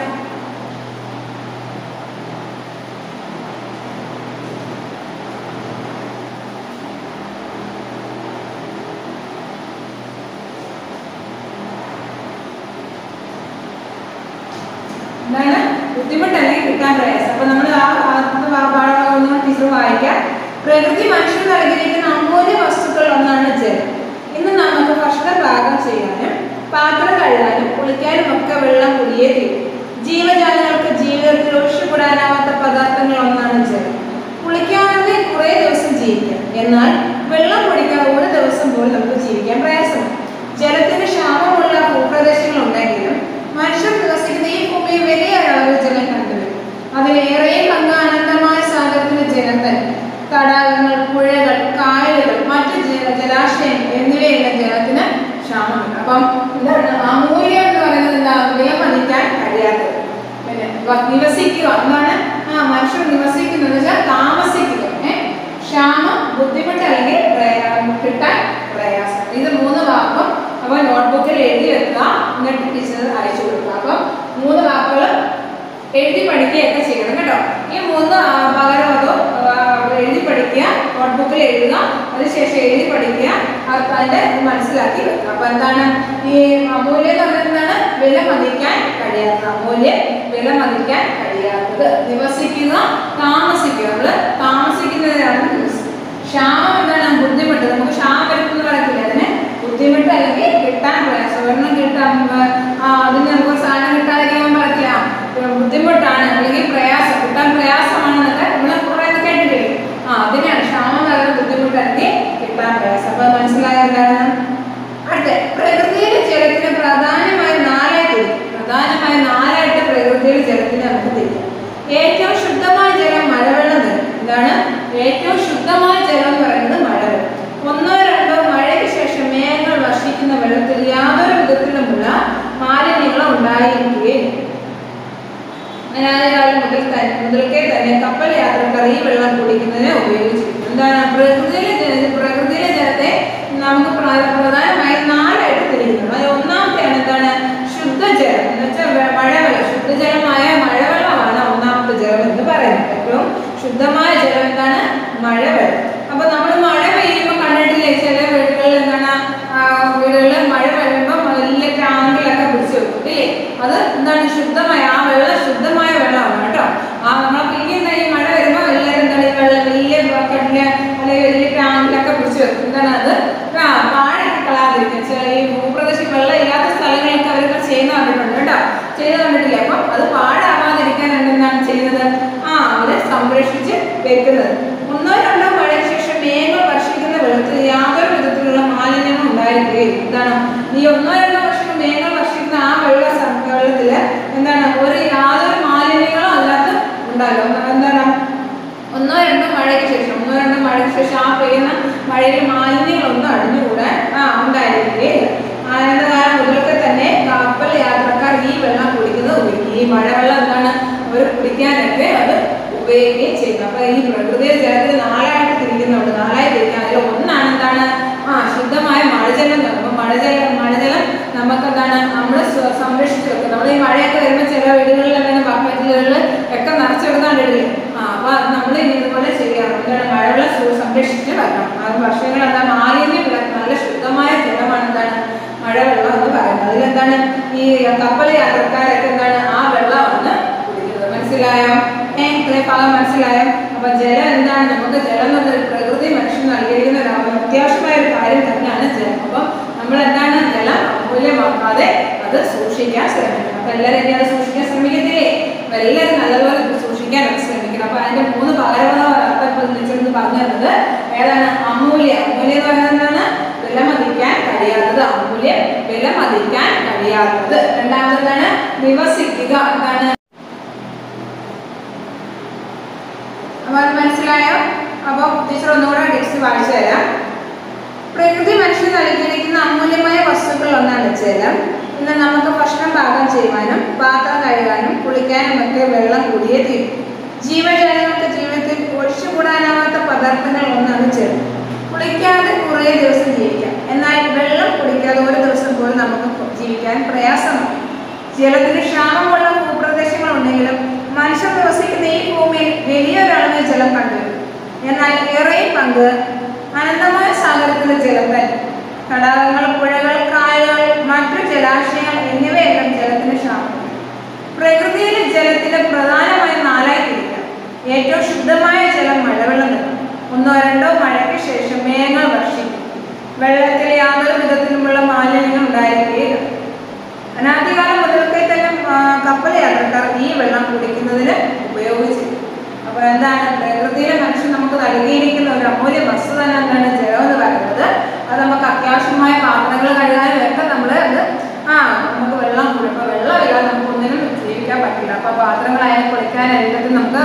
എന്താണ് ബുദ്ധിമുട്ടല്ലെങ്കിൽ കിട്ടാൻ പ്രയാസം അപ്പൊ നമ്മൾ ആ ഭാഗത്ത് ഭാഗം ഒന്ന് ടീച്ചർ വായിക്കാം പ്രകൃതി മനുഷ്യർ നൽകിയിരിക്കുന്ന അമൂല്യ വസ്തുക്കൾ ഒന്നാണ് ജലം ഇന്ന് നമുക്ക് ഭക്ഷണം പാകം ചെയ്യാനും പാത്രം കഴുകാനും കുളിക്കാനും ഒക്കെ വെള്ളം കൂടിയേ തീരും ജീവജാലങ്ങൾക്ക് ജീവിതത്തിൽ എന്നാൽ വെള്ളം കുടിക്കാതെ ഒരു ദിവസം പോലും നമുക്ക് ജീവിക്കാൻ പ്രയാസമാണ് ജലത്തിന് ക്ഷാമമുള്ള ഭൂപ്രദേശങ്ങൾ ഉണ്ടെങ്കിലും മനുഷ്യർ നിവസിക്കുന്ന ഈ ഭൂമിയിൽ വലിയ അളവിൽ ജലം കണ്ടുവരും അതിലേറെയും പങ്ക് അനന്തമായ സാഗരത്തിന്റെ ജലം തന്നെ തടാകങ്ങൾ പുഴകൾ കായലുകൾ മറ്റ് ജല- ജലാശയങ്ങൾ എന്നിവയെല്ലാം ജലത്തിന് ക്ഷാമമുണ്ട് അപ്പം എന്താണ് അമൂല്യം എന്ന് പറയുന്നത് എന്താ വിലമതിക്കാൻ കഴിയാത്തത് പിന്നെ വ- നിവസിക്കുക എന്താണ് ആ മനുഷ്യർ നിവസിക്കുന്നത് എന്ന് വെച്ചാൽ താമസിക്കുക ഏ ക്ഷാമം ബുദ്ധിമുട്ട് അല്ലെങ്കിൽ പ്രയാ- കിട്ടാൻ പ്രയാസം ഇത് മൂന്ന് വാക്കും അപ്പൊ നോട്ട്ബുക്കിൽ എഴുതി വെക്കുക എന്നിട്ട് ടീച്ചർ അയച്ചു കൊടുക്കുക അപ്പം മൂന്ന് വാക്കുകൾ എഴുതി പഠിക്കുകയൊക്കെ ചെയ്യണം കേട്ടോ ഈ മൂന്ന് ആ, പകരം അതോ ആ, എഴുതി പഠിക്കുക നോട്ട്ബുക്കിൽ എഴുതുക അതിനുശേഷം എഴുതി പഠിക്കുക അത് അതിന്റെ ഇത് മനസ്സിലാക്കി വെക്കുക അപ്പൊ എന്താണ് ഈ അമൂല്യം എന്ന് പറയുന്നത് എന്താണ് വില മതിക്കാൻ കഴിയാത്തത് അമൂല്യം വില മതിക്കാൻ കഴിയാത്തത് നിവസിക്കുക താമസിക്കുക നമ്മള് താമസിക്കുന്നതിനാണ് നിവസിക്കുക ക്ഷാമം എന്താണ് ബുദ്ധിമുട്ട് നമുക്ക് ക്ഷാമം വരുമെന്ന് പറയത്തില്ല അതിന് ബുദ്ധിമുട്ട് അല്ലെങ്കിൽ കിട്ടാൻ പ്രയാസം ഒരെണ്ണം കിട്ടാൻ ആ അതിന് നമുക്ക് സാധനം കിട്ടാതിരിക്കാൻ പറയത്തില്ല ആ, ബുദ്ധിമുട്ടാണ് അല്ലെങ്കിൽ പ്രയാസം കിട്ടാൻ പ്രയാസമാണെന്നൊക്കെ നമ്മൾ കുറേ കേട്ടിട്ടില്ലേ ആ അതിനാണ് ക്ഷാമം എന്ന് പറയുന്നത് ബുദ്ധിമുട്ട് അല്ലെങ്കിൽ കിട്ടാൻ പ്രയാസം അപ്പൊ അത് മനസ്സിലായ എന്താണ് അടുത്ത പ്രകൃതിയിലെ ജലത്തിന് പ്രധാനമായി നാലായി തിരിക്കും പ്രധാനമായി നാലായിട്ട് പ്രകൃതിയിലെ ജലത്തിന് നമുക്ക് തിരിക്കാം ഏറ്റവും ശുദ്ധമായ ജലം മഴവെള്ളം തന്നെ എന്താണ് ഏറ്റവും ശുദ്ധമായ ജലം എന്ന് പറയുന്നത് മഴവെള്ളം ഒന്നോ രണ്ടോ മഴയ്ക്ക് ശേഷം മേഘങ്ങൾ വർഷിക്കുന്ന വെള്ളത്തിൽ യാതൊരു വിധത്തിലുമുള്ള മാലിന്യങ്ങളും ഉണ്ടായിരിക്കുകയില്ല അനാദികാലം മുതൽ തന്നെ മുതൽക്കേ തന്നെ കപ്പൽ യാത്രക്കാർ ഈ വെള്ളം കുടിക്കുന്നതിന് ഉപയോഗിച്ചിരുന്നു എന്താണ് പ്രകൃതിയിലെ ജല- പ്രകൃതിയിലെ ജലത്തെ നമുക്ക് പ്ര- പ്രധാനമായും നാലായിട്ട് തിരിക്കുന്നു അതിൽ ഒന്നാമത്തെയാണ് എന്താണ് ശുദ്ധജലം എന്ന് വെച്ചാൽ വെ- മഴവെള്ളം ശുദ്ധജലമായ മഴവെള്ളമാണ് ഒന്നാമത്തെ ജലം എന്ന് പറയുന്നത് ഏറ്റവും ശുദ്ധമായ ജലം എന്താണ് മഴവെള്ളം അപ്പൊ നമ്മൾ മഴ പെയ്യുമ്പോൾ കണ്ടിട്ടില്ലേ ചില വീടുകളിൽ എന്താണ് ആ, വീടുകളിൽ മഴ പെയ്യുമ്പോൾ വലിയ ടാങ്കിലൊക്കെ പിടിച്ചു വെക്കും ഇല്ലേ അത് എന്താണ് ശുദ്ധമായ ആ വെള്ളം ശുദ്ധമായ വെള്ളമാണ് കേട്ടോ ആ നമ്മളെ പിന്നെന്താ ഈ മഴ വരുമ്പോൾ എല്ലാവരും എന്താണ് ഈ വെള്ളം വലിയ ബക്കറ്റില് അല്ലെങ്കിൽ വലിയ ടാങ്കിലൊക്കെ പിടിച്ചു വെക്കും എന്താണ് അത് ആ പാഴൊക്കെ കളാതിരിക്കും ചില ഈ ഭൂപ്രദേശം വെള്ളം ഇല്ലാത്ത സ്ഥലങ്ങളൊക്കെ അവരൊക്കെ ചെയ്യുന്ന കണ്ടിട്ടുണ്ട് കേട്ടോ ചെയ്ത് കണ്ടിട്ടില്ല അപ്പം അത് പാഴാവാതിരിക്കാൻ എന്താണ് ചെയ്യുന്നത് ആ അവര് സംരക്ഷിച്ച് വെക്കുന്നത് ഒന്നോ രണ്ടോ മഴയ്ക്ക് ശേഷം മേഘങ്ങൾ വർഷിക്കുന്ന വെള്ളത്തിൽ യാതൊരു വിധത്തിലുള്ള മാലിന്യങ്ങളും ഉണ്ടായിരിക്കുകയും എന്താണ് ഈ ഒന്നോ രണ്ടോ വർഷം മേഘങ്ങൾ വർഷിക്കുന്ന ആ വെള്ള സം- വെള്ളത്തില് എന്താണ് ഒരു യാതൊരു മാലിന്യങ്ങളും അതിനകത്ത് ഉണ്ടാവില്ല ഒന്ന് എന്താണ് ഒന്നോ രണ്ടോ മഴയ്ക്ക് ശേഷം ഒന്നോ രണ്ടോ മഴയ്ക്ക് ശേഷം ആ പെയ്യുന്ന മഴയിൽ മാലിന്യങ്ങളൊന്നും അടിഞ്ഞുകൂടാൻ ആ ഉണ്ടായിരിക്കുകയില്ല ആനന്ദകാലം മുതലൊക്കെ തന്നെ കപ്പൽ യാത്രക്കാർ ഈ വെള്ളം കുടിക്കുന്നത് ഉപയോഗിക്കും ഈ മഴവെള്ളം എന്താണ് അവർ കുടിക്കാനൊക്കെ അത് ഉപയോഗിക്കുകയും ചെയ്യുന്നു അപ്പൊ ഈ പ്രകൃതിയെ ജലത്തിൽ നാലായിട്ട് തിരിക്കുന്നുണ്ട് നാലായി തിരിക്കാൻ അതിൽ ഒന്നാണ് എന്താണ് ആ ശുദ്ധമായ മഴജലം എന്ന് പറയുമ്പോൾ മഴജലം മഴജലം നമുക്ക് എന്താണ് നമ്മൾ സംരക്ഷിച്ച് വെക്കും നമ്മൾ ഈ മഴയൊക്കെ വരുമ്പോൾ ചില വീടുകളിൽ എന്താണ് ബക്കറ്റുകളിൽ ഒക്കെ നിറച്ചെടുക്കാണ്ടിടില്ലേ ആ അപ്പൊ അത് നമ്മൾ ഇനി ഇതുപോലെ ചെയ്യണം എന്താണ് മഴവെള്ളം സു- സംരക്ഷിച്ച് വെക്കണം അത് വർഷങ്ങൾ എന്താ മാലിന്യം ഇല്ല നല്ല ശുദ്ധമായ ജലമാണ് എന്താണ് മഴവെള്ളം എന്ന് പറയുന്നത് അതിലെന്താണ് ഈ കപ്പൽ യാത്രക്കാരൊക്കെ എന്താണ് ആ വെള്ളമാണ് കുടിക്കുന്നത് മനസ്സിലായോ ഏഹ് ഇത്രയും ഭാഗം മനസ്സിലായോ അപ്പൊ ജലം എന്താണ് നമുക്ക് ജലം എന്ന് പറഞ്ഞാൽ പ്രകൃതി മനുഷ്യൻ നൽകിയിരിക്കുന്ന ഒരു അത്യാവശ്യമായ ഒരു കാര്യം തന്നെയാണ് ജലം അപ്പൊ നമ്മൾ എന്താണ് ജലം അമൂല്യമാക്കാതെ അത് സൂക്ഷിക്കാൻ ശ്രമിക്കണം അപ്പൊ എല്ലാവരും ഇനി അത് സൂക്ഷിക്കാൻ ശ്രമിക്കത്തില്ലേ അപ്പൊ എല്ലാവരും നല്ലതുപോലെ ഇത് സൂക്ഷിക്കാനൊക്കെ ശ്രമിക്കണം അപ്പൊ അതിന്റെ മൂന്ന് പകരപദം ഇപ്പൊ ടീച്ചറിന് പറഞ്ഞു തന്നത് ഏതാണ് അമൂല്യം അമൂല്യം എന്ന് പറയുന്നത് എന്താണ് വിലമതിക്കാൻ കഴിയാത്തത് അമൂല്യം വിലമതിക്കാൻ കഴിയാത്തത് രണ്ടാമതെന്താണ് നിവസിക്കുക എന്താണ് അപ്പൊ അത് മനസ്സിലായോ അപ്പൊ ടീച്ചർ ഒന്നുകൂടെ ടെക്സ്റ്റ് വായിച്ചു തരാം പ്രകൃതി മനുഷ്യന് നൽകിയിരിക്കുന്ന അമൂല്യമായ വസ്തുക്കൾ ഒന്നാണ് ജലം ഇന്ന് നമുക്ക് ഭക്ഷണം പാകം ചെയ്യുവാനും പാത്രം കഴുകാനും കുളിക്കാനും ഒക്കെ വെള്ളം കൂടിയേ തീരും ജീവജാലങ്ങൾക്ക് ജീവിതത്തിൽ ഒഴിച്ചുകൂടാനാവാത്ത പദാർത്ഥങ്ങൾ ഒന്നാണ് ജലം കുളിക്കാതെ കുറേ ദിവസം ജീവിക്കാം എന്നാൽ വെള്ളം കുടിക്കാതെ ഒരു ദിവസം പോലും നമുക്ക് ജീവിക്കാൻ പ്രയാസമാണ് ജലത്തിന് ക്ഷാമമുള്ള ഭൂപ്രദേശങ്ങൾ ഉണ്ടെങ്കിലും മനുഷ്യർ നിവസിക്കുന്ന ഈ ഭൂമിയിൽ വലിയൊരളവിൽ ജലം കണ്ടുവരും എന്നാൽ ഏറെയും പങ്ക് അനന്തമായ സാഗരത്തിലെ ജലം തന്നെ തടാകങ്ങൾ പുഴകൾ കായലുകൾ മറ്റു ജലാശയങ്ങൾ എന്നിവയെല്ലാം ജലത്തിന് ക്ഷാമം പ്രകൃതിയിലെ ജലത്തിന് പ്രധാനമായും നാലായി തിരിക്കാം ഏറ്റവും ശുദ്ധമായ ജലം മഴവെള്ളം തന്നെ ഒന്നോ രണ്ടോ മഴയ്ക്ക് ശേഷം മേഘങ്ങൾ വർഷിക്കും വെള്ളത്തിൽ യാതൊരു വിധത്തിലുമുള്ള മാലിന്യങ്ങൾ ഉണ്ടായിരിക്കുകയില്ല അനാദികാലം മുതൽക്കേ തന്നെ ആ, കപ്പൽ യാത്രക്കാർ ഈ വെള്ളം കുടിക്കുന്നതിന് ഉപയോഗിച്ചു അപ്പോൾ എന്താണ് പ്രകൃതിയിലെ മനുഷ്യൻ നമുക്ക് നൽകിയിരിക്കുന്ന ഒരു അമൂല്യ വസ്തു തന്നെ എന്താണ് ജലം എന്ന് പറയുന്നത് അത് നമുക്ക് അത്യാവശ്യമായ പാത്രങ്ങൾ കഴുകാനും ഒക്കെ നമ്മൾ അത് ആ നമുക്ക് വെള്ളം കൂടെ അപ്പോൾ വെള്ളമില്ലാതെ നമുക്ക് ഒന്നിനും ജീവിക്കാൻ പറ്റില്ല അപ്പോൾ പാത്രങ്ങളായാലും കുളിക്കാനും എല്ലാത്തിനും നമുക്ക്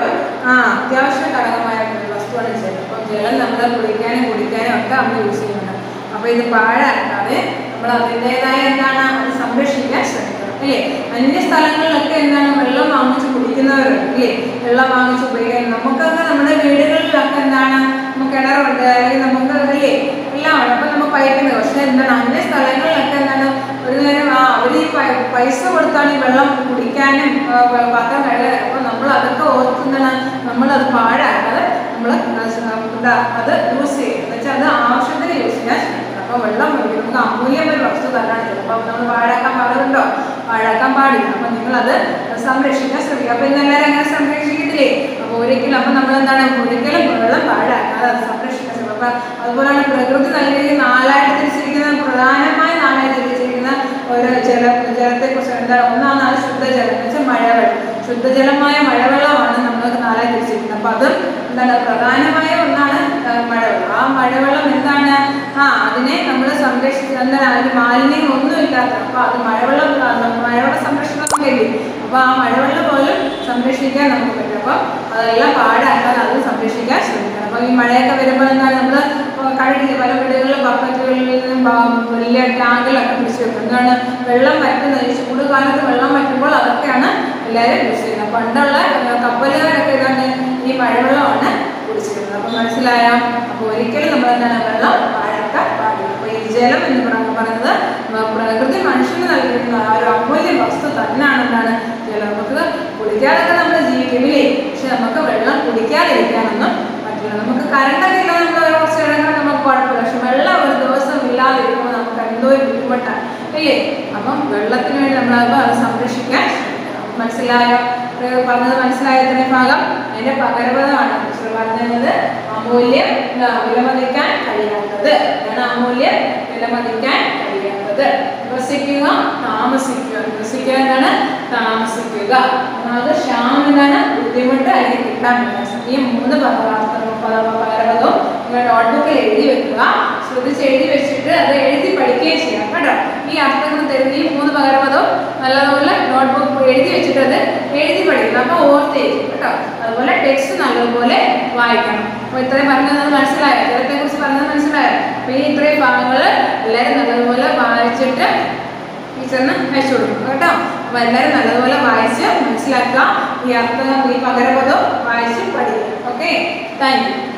ആ അത്യാവശ്യ ഘടകമായ ഒരു വസ്തുവാണ് ജലം അപ്പോൾ ജലം നമ്മൾ കുളിക്കാനും കുടിക്കാനും ഒക്കെ നമ്മൾ യൂസ് ചെയ്യുന്നുണ്ട് അപ്പോൾ ഇത് പാഴാക്കാതെ നമ്മൾ അതിൻ്റെതായ എന്താണ് അത് സംരക്ഷിക്കാൻ ശ്രമിക്കണം അല്ലേ അന്യ സ്ഥലങ്ങളിലൊക്കെ എന്താണ് വെള്ളം വാങ്ങിച്ച് കുടിക്കുന്നവരുണ്ട് അല്ലേ വെള്ളം വാങ്ങിച്ച് ഉപയോഗിക്കാൻ നമുക്കൊക്കെ നമ്മുടെ വീടുകളിലൊക്കെ എന്താണ് നമുക്ക് കിണറുണ്ട് അല്ലെങ്കിൽ നമുക്ക് അല്ലേ എല്ലാം ഉണ്ട് അപ്പം നമുക്ക് പൈപ്പിന് പക്ഷേ എന്താണ് അന്യ സ്ഥലങ്ങളിലൊക്കെ എന്താണ് ഒരു നേരം ആ അവർ ഈ പൈ- പൈസ കൊടുത്താണ് ഈ വെള്ളം കുടിക്കാനും ആ, വ- പാത്രം കഴുകാൻ അപ്പോൾ നമ്മൾ അതൊക്കെ ഓർത്തുന്നതാണ് നമ്മളത് പാഴാക്കാതെ നമ്മൾ എന്താ അത് യൂസ് ചെയ്യും എന്ന് വെച്ചാൽ അത് ആവശ്യത്തിന് യൂസ് ചെയ്യാൻ ശ്രമിക്കണം അപ്പോൾ വെള്ളം മതി. നമുക്ക് അമൂല്യമായ ഒരു വസ്തു തന്നെയാണ് ചിലപ്പോൾ നമ്മൾ പാഴാക്കാൻ പാടുണ്ടോ പാഴാക്കാൻ പാടില്ല അപ്പോൾ നിങ്ങളത് സംരക്ഷിക്കാൻ ശ്രമിക്കുക അപ്പോൾ ഇന്നെല്ലാവരും അങ്ങനെ സംരക്ഷിക്കത്തില്ലേ അപ്പോൾ ഒരിക്കലും അപ്പോൾ നമ്മൾ എന്താണ് ഒരിക്കലും വെള്ളം പാഴാക്കാതെ അത് സംരക്ഷിക്കാൻ ശ്രമിക്കുക അപ്പോൾ അതുപോലെയാണ് പ്രകൃതി നൽകിയ നാലായിട്ട് തിരിച്ചിരിക്കുന്ന പ്രധാനമായ നാലായി തിരിച്ചിരിക്കുന്ന ഒരു ജല ജലത്തെക്കുറിച്ച് എന്താണ് ഒന്നാണ് ശുദ്ധജലം എന്ന് വെച്ചാൽ മഴവെള്ളം ശുദ്ധജലമായ മഴവെള്ളമാണ് നമ്മൾ നാലായി തിരിച്ചിരിക്കുന്നത് അപ്പോൾ അത് എന്താണ് പ്രധാനമായ ഒന്നാണ് ആ, മഴവെള്ളം ആ മഴവെള്ളം എന്താണ് ആ അതിനെ നമ്മൾ സംരക്ഷിച്ച് എന്താണ് അതിന് മാലിന്യം ഒന്നും ഇല്ലാത്ത അപ്പോൾ അത് മഴവെള്ളം ആ, മഴവെള്ള സംരക്ഷണം വേണ്ടി അപ്പോൾ ആ മഴവെള്ളം പോലും സംരക്ഷിക്കാൻ നമുക്ക് പറ്റും അപ്പോൾ അതെല്ലാം പാഴാക്കാതെ അത് സംരക്ഷിക്കാൻ ശ്രമിക്കണം അപ്പോൾ ഈ മഴയൊക്കെ വരുമ്പോൾ എന്താണ് നമ്മൾ കഴുകില്ല പല വീടുകളിലും ബക്കറ്റുകളിൽ നിന്നും ബ- വലിയ ടാങ്കിലൊക്കെ പിടിച്ച് വെക്കും എന്താണ് വെള്ളം വറ്റുന്നത് ഈ ചൂട് കാലത്ത് വെള്ളം വറ്റുമ്പോൾ അതൊക്കെയാണ് എല്ലാവരും യൂസ് ചെയ്യുന്നത് പണ്ടുള്ള ഏർ, കപ്പലുകാരൊക്കെ ഇതാണ് ഈ മഴവെള്ളമാണ് കുടിച്ചിരുന്നത് അപ്പോൾ മനസ്സിലായോ അപ്പോൾ ഒരിക്കലും നമ്മൾ എന്താണ് വെള്ളം പാഴാക്കാൻ പാടില്ല അപ്പോൾ ഈ ജലം എന്ന് പറയുന്നത് പറയുന്നത് മ- പ്രകൃതി മനുഷ്യന് നൽകിയിരിക്കുന്ന ആ ഒരു അമൂല്യ വസ്തു തന്നെയാണ് എന്താണ് ജലം നമുക്ക് കുടിക്കാതൊക്കെ നമ്മൾ ജീവിക്കില്ലേ പക്ഷെ നമുക്ക് വെള്ളം കുടിക്കാതിരിക്കാനൊന്നും പറ്റില്ല നമുക്ക് കറണ്ടൊക്കെ ഇല്ലാതെ നമ്മൾ കുറച്ച് ഇടങ്ങൾ നമുക്ക് കുഴപ്പമില്ല പക്ഷെ വെള്ളം ഒരു ദിവസം ഇല്ലാതിരിക്കുമ്പോൾ നമുക്ക് എന്തോ ഒരു ബുദ്ധിമുട്ടാണ് ഇല്ലേ അപ്പം വെള്ളത്തിന് വേണ്ടി നമ്മൾ അത് സംരക്ഷിക്കാൻ ശ്രമിക്കണം. മനസ്സിലായോ ഇത് പറഞ്ഞത് മനസ്സിലായ ഇത്രയും ഭാഗം അതിന്റെ പകരപദമാണ് ടീച്ചർ പറഞ്ഞത് അമൂല്യം ആ, വിലമതിക്കാൻ കഴിയാത്തത് അതാണ് അമൂല്യം വിലമതിക്കാൻ കഴിയാത്തത് നിവസിക്കുക താമസിക്കുക നിവസിക്കുക എന്താണ് താമസിക്കുക ഒന്നാമത് ക്ഷാമം എന്താണ് ബുദ്ധിമുട്ട് അല്ലെങ്കിൽ കിട്ടാൻ പ്രയാസം ഈ മൂന്ന് പദാർത്ഥങ്ങളും പദ- പകരപദവും നിങ്ങൾ നോട്ട്ബുക്കിൽ എഴുതി വെക്കുക ശ്രദ്ധിച്ച് എഴുതി വെച്ചിട്ട് അത് എഴുതി പഠിക്കുകയും ചെയ്യാം കേട്ടോ ഈ അർത്ഥങ്ങൾ തരുന്ന ഈ മൂന്ന് പകരപദവും നല്ലതുപോലെ നോട്ട്ബുക്ക് എഴുതി വെച്ചിട്ട് അത് എഴുതി പഠിക്കണം അപ്പോൾ ഓർത്തേക്കും കേട്ടോ അതുപോലെ ടെക്സ്റ്റ് നല്ലതുപോലെ വായിക്കണം അപ്പോൾ ഇത്രയും പറഞ്ഞത് മനസ്സിലായോ ജലത്തെ കുറിച്ച് പറഞ്ഞത് മനസ്സിലായോ അപ്പോൾ ഈ ഇത്രയും ഭാഗങ്ങൾ എല്ലാവരും നല്ലതുപോലെ വായിച്ചിട്ട് ടീച്ചറിന് അയച്ചു കൊടുക്കും കേട്ടോ അപ്പോൾ എല്ലാവരും നല്ലതുപോലെ വായിച്ച് മനസ്സിലാക്കുക ഈ അർത്ഥം ഈ പകരപദം വായിച്ച് പഠിക്കുക ഓക്കെ താങ്ക് യു